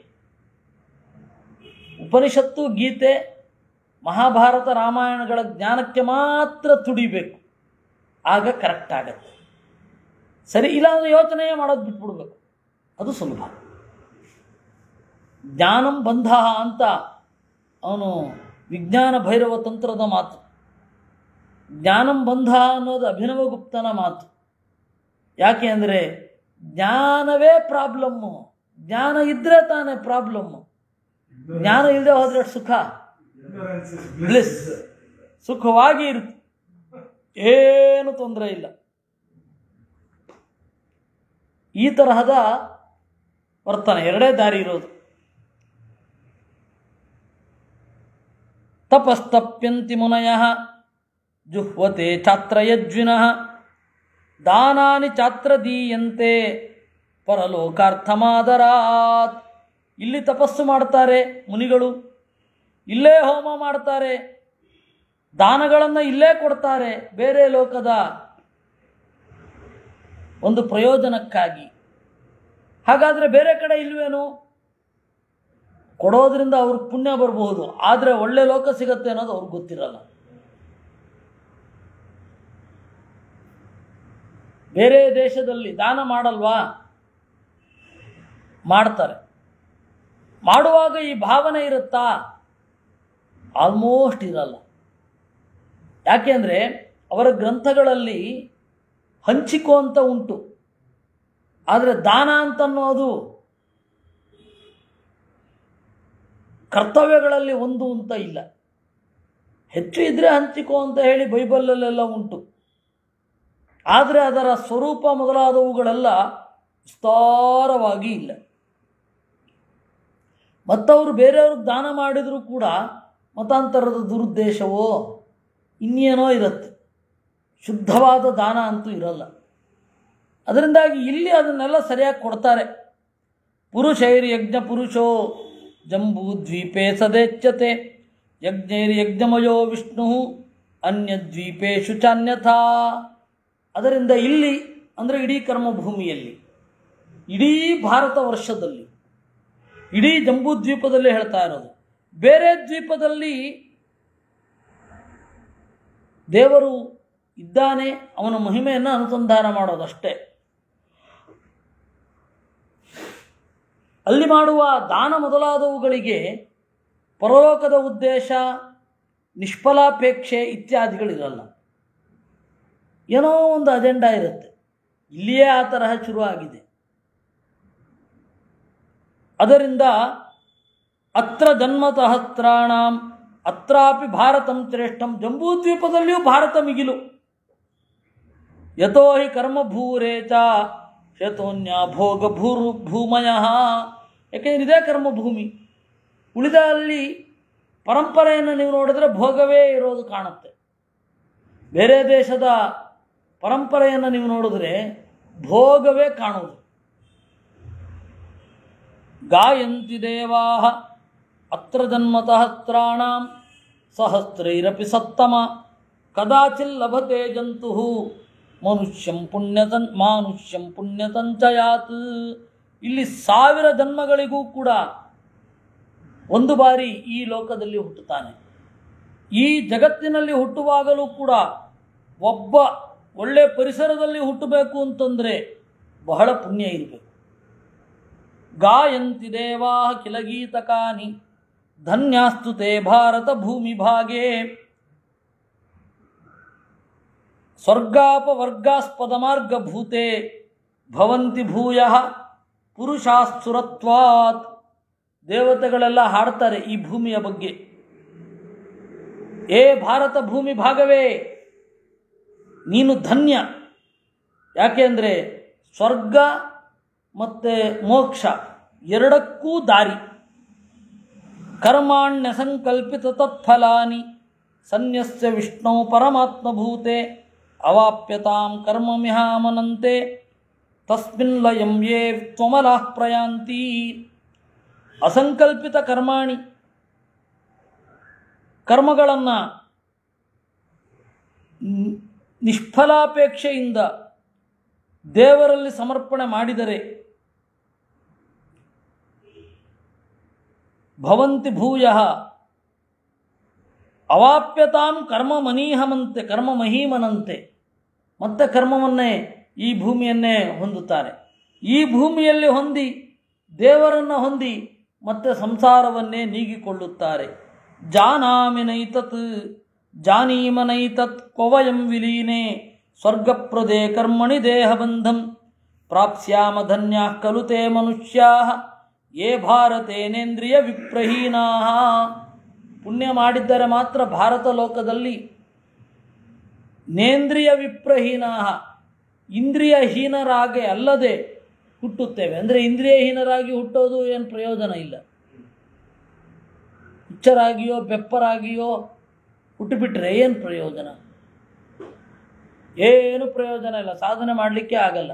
ಉಪನಿಷತ್ತು ಗೀತೆ ಮಹಾಭಾರತ ರಾಮಾಯಣಗಳ ಜ್ಞಾನಕ್ಕೆ ಮಾತ್ರ ತುಡಿಬೇಕು ಆಗ ಕರೆಕ್ಟ್ ಆಗತ್ತೆ ಸರಿ ಇಲ್ಲಾಂದ್ರೆ ಯೋಚನೆಯೇ ಮಾಡೋದು ಬಿಟ್ಬಿಡ್ಬೇಕು ಅದು ಸುಲಭ ಜ್ಞಾನಂ ಬಂಧ ಅಂತ ಅವನು ವಿಜ್ಞಾನ ಭೈರವ ತಂತ್ರದ ಮಾತು ಜ್ಞಾನಂ ಬಂಧ ಅನ್ನೋದು ಅಭಿನವ ಗುಪ್ತನ ಮಾತು ಯಾಕೆ ಅಂದರೆ ಜ್ಞಾನವೇ ಪ್ರಾಬ್ಲಮ್ಮು ಜ್ಞಾನ ಇದ್ರೆ ತಾನೇ ಪ್ರಾಬ್ಲಮ್ಮು ಜ್ಞಾನ ಇಲ್ಲದೆ ಹೋದ್ರೆ ಸುಖ ಬ್ಲಿಸ್ ಸುಖವಾಗಿ ಇರುತ್ತೆ ಏನು ತೊಂದರೆ ಇಲ್ಲ ಈ ತರಹದ ವರ್ತನೆ ಎರಡೇ ದಾರಿ ಇರೋದು ತಪಸ್ತಪ್ಯಂತಿ ಮುನಯ ಜುಹ್ವತೆ ಛಾತ್ರಯಜ್ವಿನಃ ದಾನಾನಿ ಚಾತ್ರದೀಯಂತೆ ಪರಲೋಕಾರ್ಥಮಾದರಾತ್ ಇಲ್ಲಿ ತಪಸ್ಸು ಮಾಡ್ತಾರೆ ಮುನಿಗಳು ಇಲ್ಲೇ ಹೋಮ ಮಾಡ್ತಾರೆ ದಾನಗಳನ್ನು ಇಲ್ಲೇ ಕೊಡ್ತಾರೆ ಬೇರೆ ಲೋಕದ ಒಂದು ಪ್ರಯೋಜನಕ್ಕಾಗಿ ಹಾಗಾದರೆ ಬೇರೆ ಕಡೆ ಇಲ್ವೇನು ಕೊಡೋದ್ರಿಂದ ಅವ್ರಿಗೆ ಪುಣ್ಯ ಬರಬಹುದು ಆದರೆ ಒಳ್ಳೆ ಲೋಕ ಸಿಗತ್ತೆ ಅನ್ನೋದು ಅವ್ರಿಗೆ ಗೊತ್ತಿರಲ್ಲ ಬೇರೆ ದೇಶದಲ್ಲಿ ದಾನ ಮಾಡಲ್ವಾ ಮಾಡ್ತಾರೆ ಮಾಡುವಾಗ ಈ ಭಾವನೆ ಇರುತ್ತಾ ಆಲ್ಮೋಸ್ಟ್ ಇರಲ್ಲ ಯಾಕೆಂದರೆ ಅವರ ಗ್ರಂಥಗಳಲ್ಲಿ ಹಂಚಿಕೋ ಅಂತ ಉಂಟು ಆದರೆ ದಾನ ಅಂತನ್ನೋದು ಕರ್ತವ್ಯಗಳಲ್ಲಿ ಒಂದು ಅಂತ ಇಲ್ಲ ಹೆಚ್ಚು ಇದ್ರೆ ಹಂಚಿಕೋ ಅಂತ ಹೇಳಿ ಬೈಬಲಲ್ಲೆಲ್ಲ ಉಂಟು ಆದರೆ ಅದರ ಸ್ವರೂಪ ಮೊದಲಾದವುಗಳೆಲ್ಲ ವಿಸ್ತಾರವಾಗಿ ಇಲ್ಲ ಮತ್ತವರು ಬೇರೆಯವ್ರಿಗೆ ದಾನ ಮಾಡಿದರೂ ಕೂಡ ಮತಾಂತರದ ದುರುದ್ದೇಶವೋ ಇನ್ನೇನೋ ಇರುತ್ತೆ ಶುದ್ಧವಾದ ದಾನ ಅಂತೂ ಇರಲ್ಲ ಅದರಿಂದಾಗಿ ಇಲ್ಲಿ ಅದನ್ನೆಲ್ಲ ಸರಿಯಾಗಿ ಕೊಡ್ತಾರೆ ಪುರುಷೈರ್ ಯಜ್ಞ ಪುರುಷೋ ಜಂಬೂ ದ್ವೀಪೇ ಸದೇಚ್ಯತೆ ಯಜ್ಞೈರ್ ಯಜ್ಞಮಯೋ ವಿಷ್ಣು ಅನ್ಯದ್ವೀಪೇಶು ಚಾನ್ಯಥಾ ಅದರಿಂದ ಇಲ್ಲಿ ಅಂದರೆ ಇಡೀ ಕರ್ಮಭೂಮಿಯಲ್ಲಿ ಇಡೀ ಭಾರತ ವರ್ಷದಲ್ಲಿ ಇಡೀ ಜಂಬೂ ದ್ವೀಪದಲ್ಲಿ ಹೇಳ್ತಾ ಇರೋದು ಬೇರೆ ದ್ವೀಪದಲ್ಲಿ ದೇವರು ಇದ್ದಾನೆ ಅವನ ಮಹಿಮೆಯನ್ನು ಅನುಸಂಧಾನ ಮಾಡೋದಷ್ಟೇ ಅಲ್ಲಿ ಮಾಡುವ ದಾನ ಮೊದಲಾದವುಗಳಿಗೆ ಪರಲೋಕದ ಉದ್ದೇಶ ನಿಷ್ಫಲಾಪೇಕ್ಷೆ ಇತ್ಯಾದಿಗಳಿರಲ್ಲ ಏನೋ ಒಂದು ಅಜೆಂಡಾ ಇರುತ್ತೆ ಇಲ್ಲಿಯೇ ಆ ತರಹ ಶುರುವಾಗಿದೆ ಅದರಿಂದ ಅತ್ರ ಜನ್ಮತಹಸ್ರಾಣಂ ಅತ್ರಾಪಿ ಭಾರತಂ ಶ್ರೇಷ್ಠಂ ಜಂಬೂದ್ವೀಪದಲ್ಲಿಯೂ ಭಾರತ ಮಿಗಿಲು ಯಥೋ ಹಿ ಕರ್ಮಭೂರೇ ಚ ಶತೋನ್ಯ ಭೋಗ ಭೂರು ಭೂಮಯ ಯಾಕೆಂದ್ರೆ ಇದೇ ಕರ್ಮಭೂಮಿ ಉಳಿದ ಅಲ್ಲಿ ಪರಂಪರೆಯನ್ನು ನೀವು ನೋಡಿದ್ರೆ ಭೋಗವೇ ಇರೋದು ಕಾಣುತ್ತೆ ಬೇರೆ ದೇಶದ ಪರಂಪರೆಯನ್ನು ನೀವು ನೋಡಿದ್ರೆ ಭೋಗವೇ ಕಾಣುವುದು ಗಾಯಂತಿ ದೇವಾ ಅತ್ರ ಜನ್ಮತಹಸ್ರಾಣಾಂ ಸಹಸ್ರೈರಪಿ ಸತ್ತಮ ಕದಾಚಿಲ್ ಲಭತೆ ಜಂತು ಮನುಷ್ಯಂ ಪುಣ್ಯತನ್ ಮಾನುಷ್ಯಂ ಪುಣ್ಯತಂಚಯಾತ್ ಇಲ್ಲಿ ಸಾವಿರ ಜನ್ಮಗಳಿಗೂ ಕೂಡ ಒಂದು ಬಾರಿ ಈ ಲೋಕದಲ್ಲಿ ಹುಟ್ಟುತ್ತಾನೆ ಈ ಜಗತ್ತಿನಲ್ಲಿ ಹುಟ್ಟುವಾಗಲೂ ಕೂಡ ಒಬ್ಬ ಒಳ್ಳೆ ಪರಿಸರದಲ್ಲಿ ಹುಟ್ಟಬೇಕು ಅಂತಂದರೆ ಬಹಳ ಪುಣ್ಯ ಇರಬೇಕು ಗಾಯಂತಿ ದೇವಾ ಕಿಲ ಗೀತಕಾನಿ ಧನ್ಯಾಸ್ತು ತೇ ಭಾರತ ಭೂಮಿ ಭಾಗೇ ಸ್ವರ್ಗಾಪವರ್ಗಾಸ್ಪದ ಮಾರ್ಗಭೂತೆ ಭವಂತಿ ಭೂಯ ಪುರುಷಾಸುರತ್ವಾತ್ ದೇವತೆಗಳೆಲ್ಲ ಹಾಡ್ತಾರೆ ಈ ಭೂಮಿಯ ಬಗ್ಗೆ ಏ ಭಾರತ ಭೂಮಿ ಭಾಗವೇ ನೀನು ಧನ್ಯ ಯಾಕೆ ಅಂದರೆ ಸ್ವರ್ಗ ಮತ್ತು ಮೋಕ್ಷ ಎರಡಕ್ಕೂ ದಾರಿ ಕರ್ಮಾಣ್ಯ ಸಂಕಲ್ಪಿತ ತತ್ಫಲಾನಿ ಸನ್ಯಸ್ಯ ವಿಷ್ಣು ಪರಮಾತ್ಮಭೂತೆ ಅವಾಪ್ಯತಾಂ ಕರ್ಮಮಿಹಾಮನಂತೆ ತಸ್ಮಿನ್ ಲಯಂ ಯೇ ತ್ವಮಲಾಃ ಪ್ರಯಾಂತಿ ಅಸಂಕಲ್ಪಿತ ಕರ್ಮಾಣಿ ಕರ್ಮಗಳನ್ನು ನಿಷ್ಫಲಾಪೇಕ್ಷೆಯಿಂದ ದೇವರಲ್ಲಿ ಸಮರ್ಪಣೆ ಮಾಡಿದರೆ ಭವಂತಿ ಭೂಯ ಅವಾಪ್ಯತಾಂ ಕರ್ಮ ಮನೀಹಮಂತೆ ಕರ್ಮ ಮಹೀಮನಂತೆ ಮತ್ತೆ ಕರ್ಮವನ್ನೇ ಈ ಭೂಮಿಯನ್ನೇ ಹೊಂದುತ್ತಾರೆ ಈ ಭೂಮಿಯಲ್ಲಿ ಹೊಂದಿ ದೇವರನ್ನು ಹೊಂದಿ ಮತ್ತೆ ಸಂಸಾರವನ್ನೇ ನೀಗಿಕೊಳ್ಳುತ್ತಾರೆ ಜಾನಾಮಿನೈತತ್ ಜಾನೀಮನೈತತ್ ಕೊವಯಂ ವಿಲೀನೆ ಸ್ವರ್ಗಪ್ರದೇ ಕರ್ಮಣಿ ದೇಹಬಂಧಂ ಪ್ರಾಪ್ಸ್ಯಾಮ ಧನ್ಯಾ ಖಲು ತೇ ಮನುಷ್ಯಾ ಯೇ ಭಾರತೇನೇಂದ್ರಿಯ ವಿಪ್ರಹೀನಾ ಪುಣ್ಯ ಮಾಡಿದ್ದರೆ ಮಾತ್ರ ಭಾರತ ಲೋಕದಲ್ಲಿ ನೇಂದ್ರಿಯ ವಿಪ್ರಹೀನಾ ಇಂದ್ರಿಯಹೀನರಾಗೆ ಅಲ್ಲದೆ ಹುಟ್ಟುತ್ತೇವೆ ಅಂದರೆ ಇಂದ್ರಿಯಹೀನರಾಗಿ ಹುಟ್ಟೋದು ಏನು ಪ್ರಯೋಜನ ಇಲ್ಲ ಹುಚ್ಚರಾಗಿಯೋ ಬೆಪ್ಪರಾಗಿಯೋ ಹುಟ್ಟುಬಿಟ್ರೆ ಏನು ಪ್ರಯೋಜನ ಏನು ಪ್ರಯೋಜನ ಇಲ್ಲ ಸಾಧನೆ ಮಾಡಲಿಕ್ಕೆ ಆಗಲ್ಲ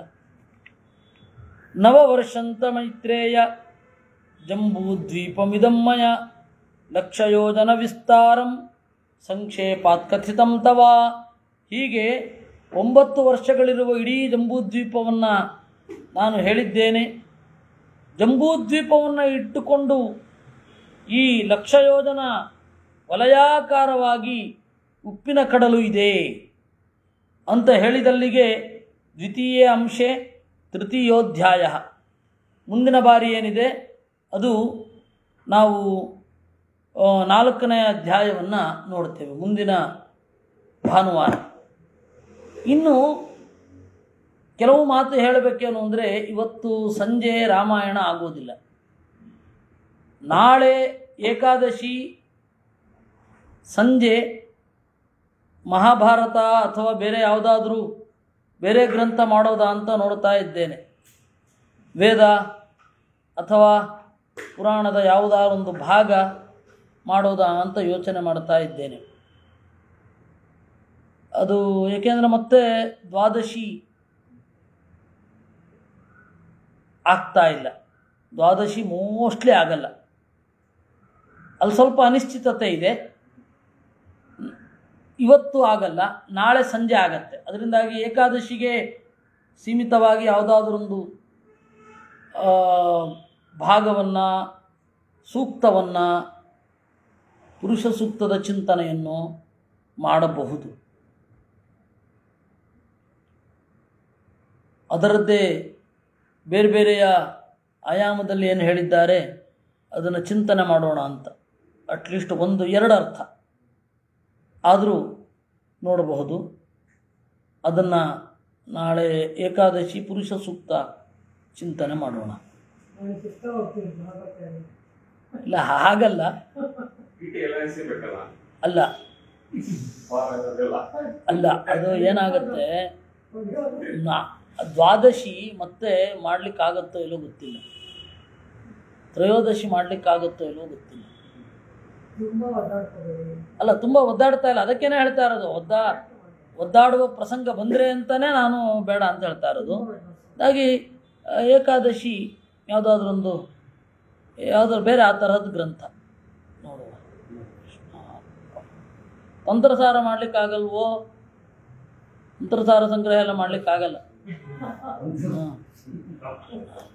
ನವವರ್ಷಂತ ಮೈತ್ರೇಯ ಜಂಬೂದ್ವೀಪಮಿದಮ್ಮಯ ಲಕ್ಷಯೋಜನ ವಿಸ್ತಾರಂ ಸಂಕ್ಷೇಪಾತ್ ಕಥಿತಂ ತವ ಹೀಗೆ ಒಂಬತ್ತು ವರ್ಷಗಳಿರುವ ಇಡೀ ಜಂಬೂದ್ವೀಪವನ್ನು ನಾನು ಹೇಳಿದ್ದೇನೆ ಜಂಬೂದ್ವೀಪವನ್ನು ಇಟ್ಟುಕೊಂಡು ಈ ಲಕ್ಷಯೋಜನ ವಲಯಾಕಾರವಾಗಿ ಉಪ್ಪಿನ ಕಡಲು ಇದೆ ಅಂತ ಹೇಳಿದಲ್ಲಿಗೆ ದ್ವಿತೀಯ ಅಂಶೆ ತೃತೀಯೋಧ್ಯಾಯ ಮುಂದಿನ ಬಾರಿ ಏನಿದೆ ಅದು ನಾವು ಆ, ನಾಲ್ಕನೇ ಅಧ್ಯಾಯವನ್ನು ನೋಡ್ತೇವೆ ಮುಂದಿನ ಭಾನುವಾರ ಇನ್ನು ಕೆಲವು ಮಾತು ಹೇಳಬೇಕೇನು ಅಂದರೆ ಇವತ್ತು ಸಂಜೆ ರಾಮಾಯಣ ಆಗೋದಿಲ್ಲ ನಾಳೆ ಏಕಾದಶಿ ಸಂಜೆ ಮಹಾಭಾರತ ಅಥವಾ ಬೇರೆ ಯಾವುದಾದ್ರೂ ಬೇರೆ ಗ್ರಂಥ ಮಾಡೋದಾ ಅಂತ ನೋಡ್ತಾ ಇದ್ದೇನೆ ವೇದ ಅಥವಾ ಪುರಾಣದ ಯಾವುದಾರೊಂದು ಭಾಗ ಮಾಡೋದಾ ಅಂತ ಯೋಚನೆ ಮಾಡ್ತಾ ಇದ್ದೇನೆ ಅದು ಏಕೆಂದರೆ ಮತ್ತೆ ದ್ವಾದಶಿ ಆಗ್ತಾ ಇಲ್ಲ ದ್ವಾದಶಿ ಮೋಸ್ಟ್ಲಿ ಆಗಲ್ಲ ಅಲ್ಲಿ ಸ್ವಲ್ಪ ಅನಿಶ್ಚಿತತೆ ಇದೆ ಇವತ್ತು ಆಗಲ್ಲ ನಾಳೆ ಸಂಜೆ ಆಗತ್ತೆ ಅದರಿಂದಾಗಿ ಏಕಾದಶಿಗೆ ಸೀಮಿತವಾಗಿ ಯಾವುದಾದ್ರೊಂದು ಭಾಗವನ್ನು ಸೂಕ್ತವನ್ನು ಪುರುಷ ಸೂಕ್ತದ ಚಿಂತನೆಯನ್ನು ಮಾಡಬಹುದು ಅದರದ್ದೇ ಬೇರೆ ಬೇರೆಯ ಆಯಾಮದಲ್ಲಿ ಏನು ಹೇಳಿದ್ದಾರೆ ಅದನ್ನು ಚಿಂತನೆ ಮಾಡೋಣ ಅಂತ ಅಟ್ಲೀಸ್ಟ್ ಒಂದು ಎರಡು ಅರ್ಥ ಆದರೂ ನೋಡಬಹುದು ಅದನ್ನು ನಾಳೆ ಏಕಾದಶಿ ಪುರುಷ ಸೂಕ್ತ ಚಿಂತನೆ ಮಾಡೋಣ ನನಗೆ ಇಷ್ಟ ಹೋಗ್ತೀನಿ ಭಾಗವತ ಇಲ್ಲ ಹಾಗಲ್ಲ ಟಿ ಎಲ್ಲ ಎಸಿಬೇಕಲ್ಲ ಅಲ್ಲ ಅಲ್ಲ ಅದು ಏನಾಗುತ್ತೆ ನಾ- ದ್ವಾದಶಿ ಮತ್ತೆ ಮಾಡ್ಲಿಕ್ಕಾಗತ್ತೋ ಇಲ್ಲೋ ಗೊತ್ತಿಲ್ಲ ತ್ರಯೋದಶಿ ಮಾಡ್ಲಿಕ್ಕಾಗತ್ತೋ ಇಲ್ಲೋ ಗೊತ್ತಿಲ್ಲ ತುಂಬ ಒದ್ದಾಡ್ತಾರೆ ಅಲ್ಲ ತುಂಬ ಒದ್ದಾಡ್ತಾ ಇಲ್ಲ ಅದಕ್ಕೇನೆ ಹೇಳ್ತಾ ಇರೋದು ಒದ್ದಾ ಒದ್ದಾಡುವ ಪ್ರಸಂಗ ಬಂದರೆ ಅಂತಲೇ ನಾನು ಬೇಡ ಅಂತ ಹೇಳ್ತಾ ಇರೋದು ಹಾಗಾಗಿ ಆ, ಏಕಾದಶಿ ಯಾವುದಾದ್ರೊಂದು ಯಾವುದಾದ್ರು ಬೇರೆ ಆ ಥರದ್ದು ಗ್ರಂಥ ನೋಡುವ ತಂತ್ರಸಾರ ಮಾಡ್ಲಿಕ್ಕಾಗಲ್ವೋ ತಂತ್ರಸಾರ ಸಂಗ್ರಹ ಎಲ್ಲ ಮಾಡ್ಲಿಕ್ಕಾಗಲ್ಲ ಹ್ಮ್.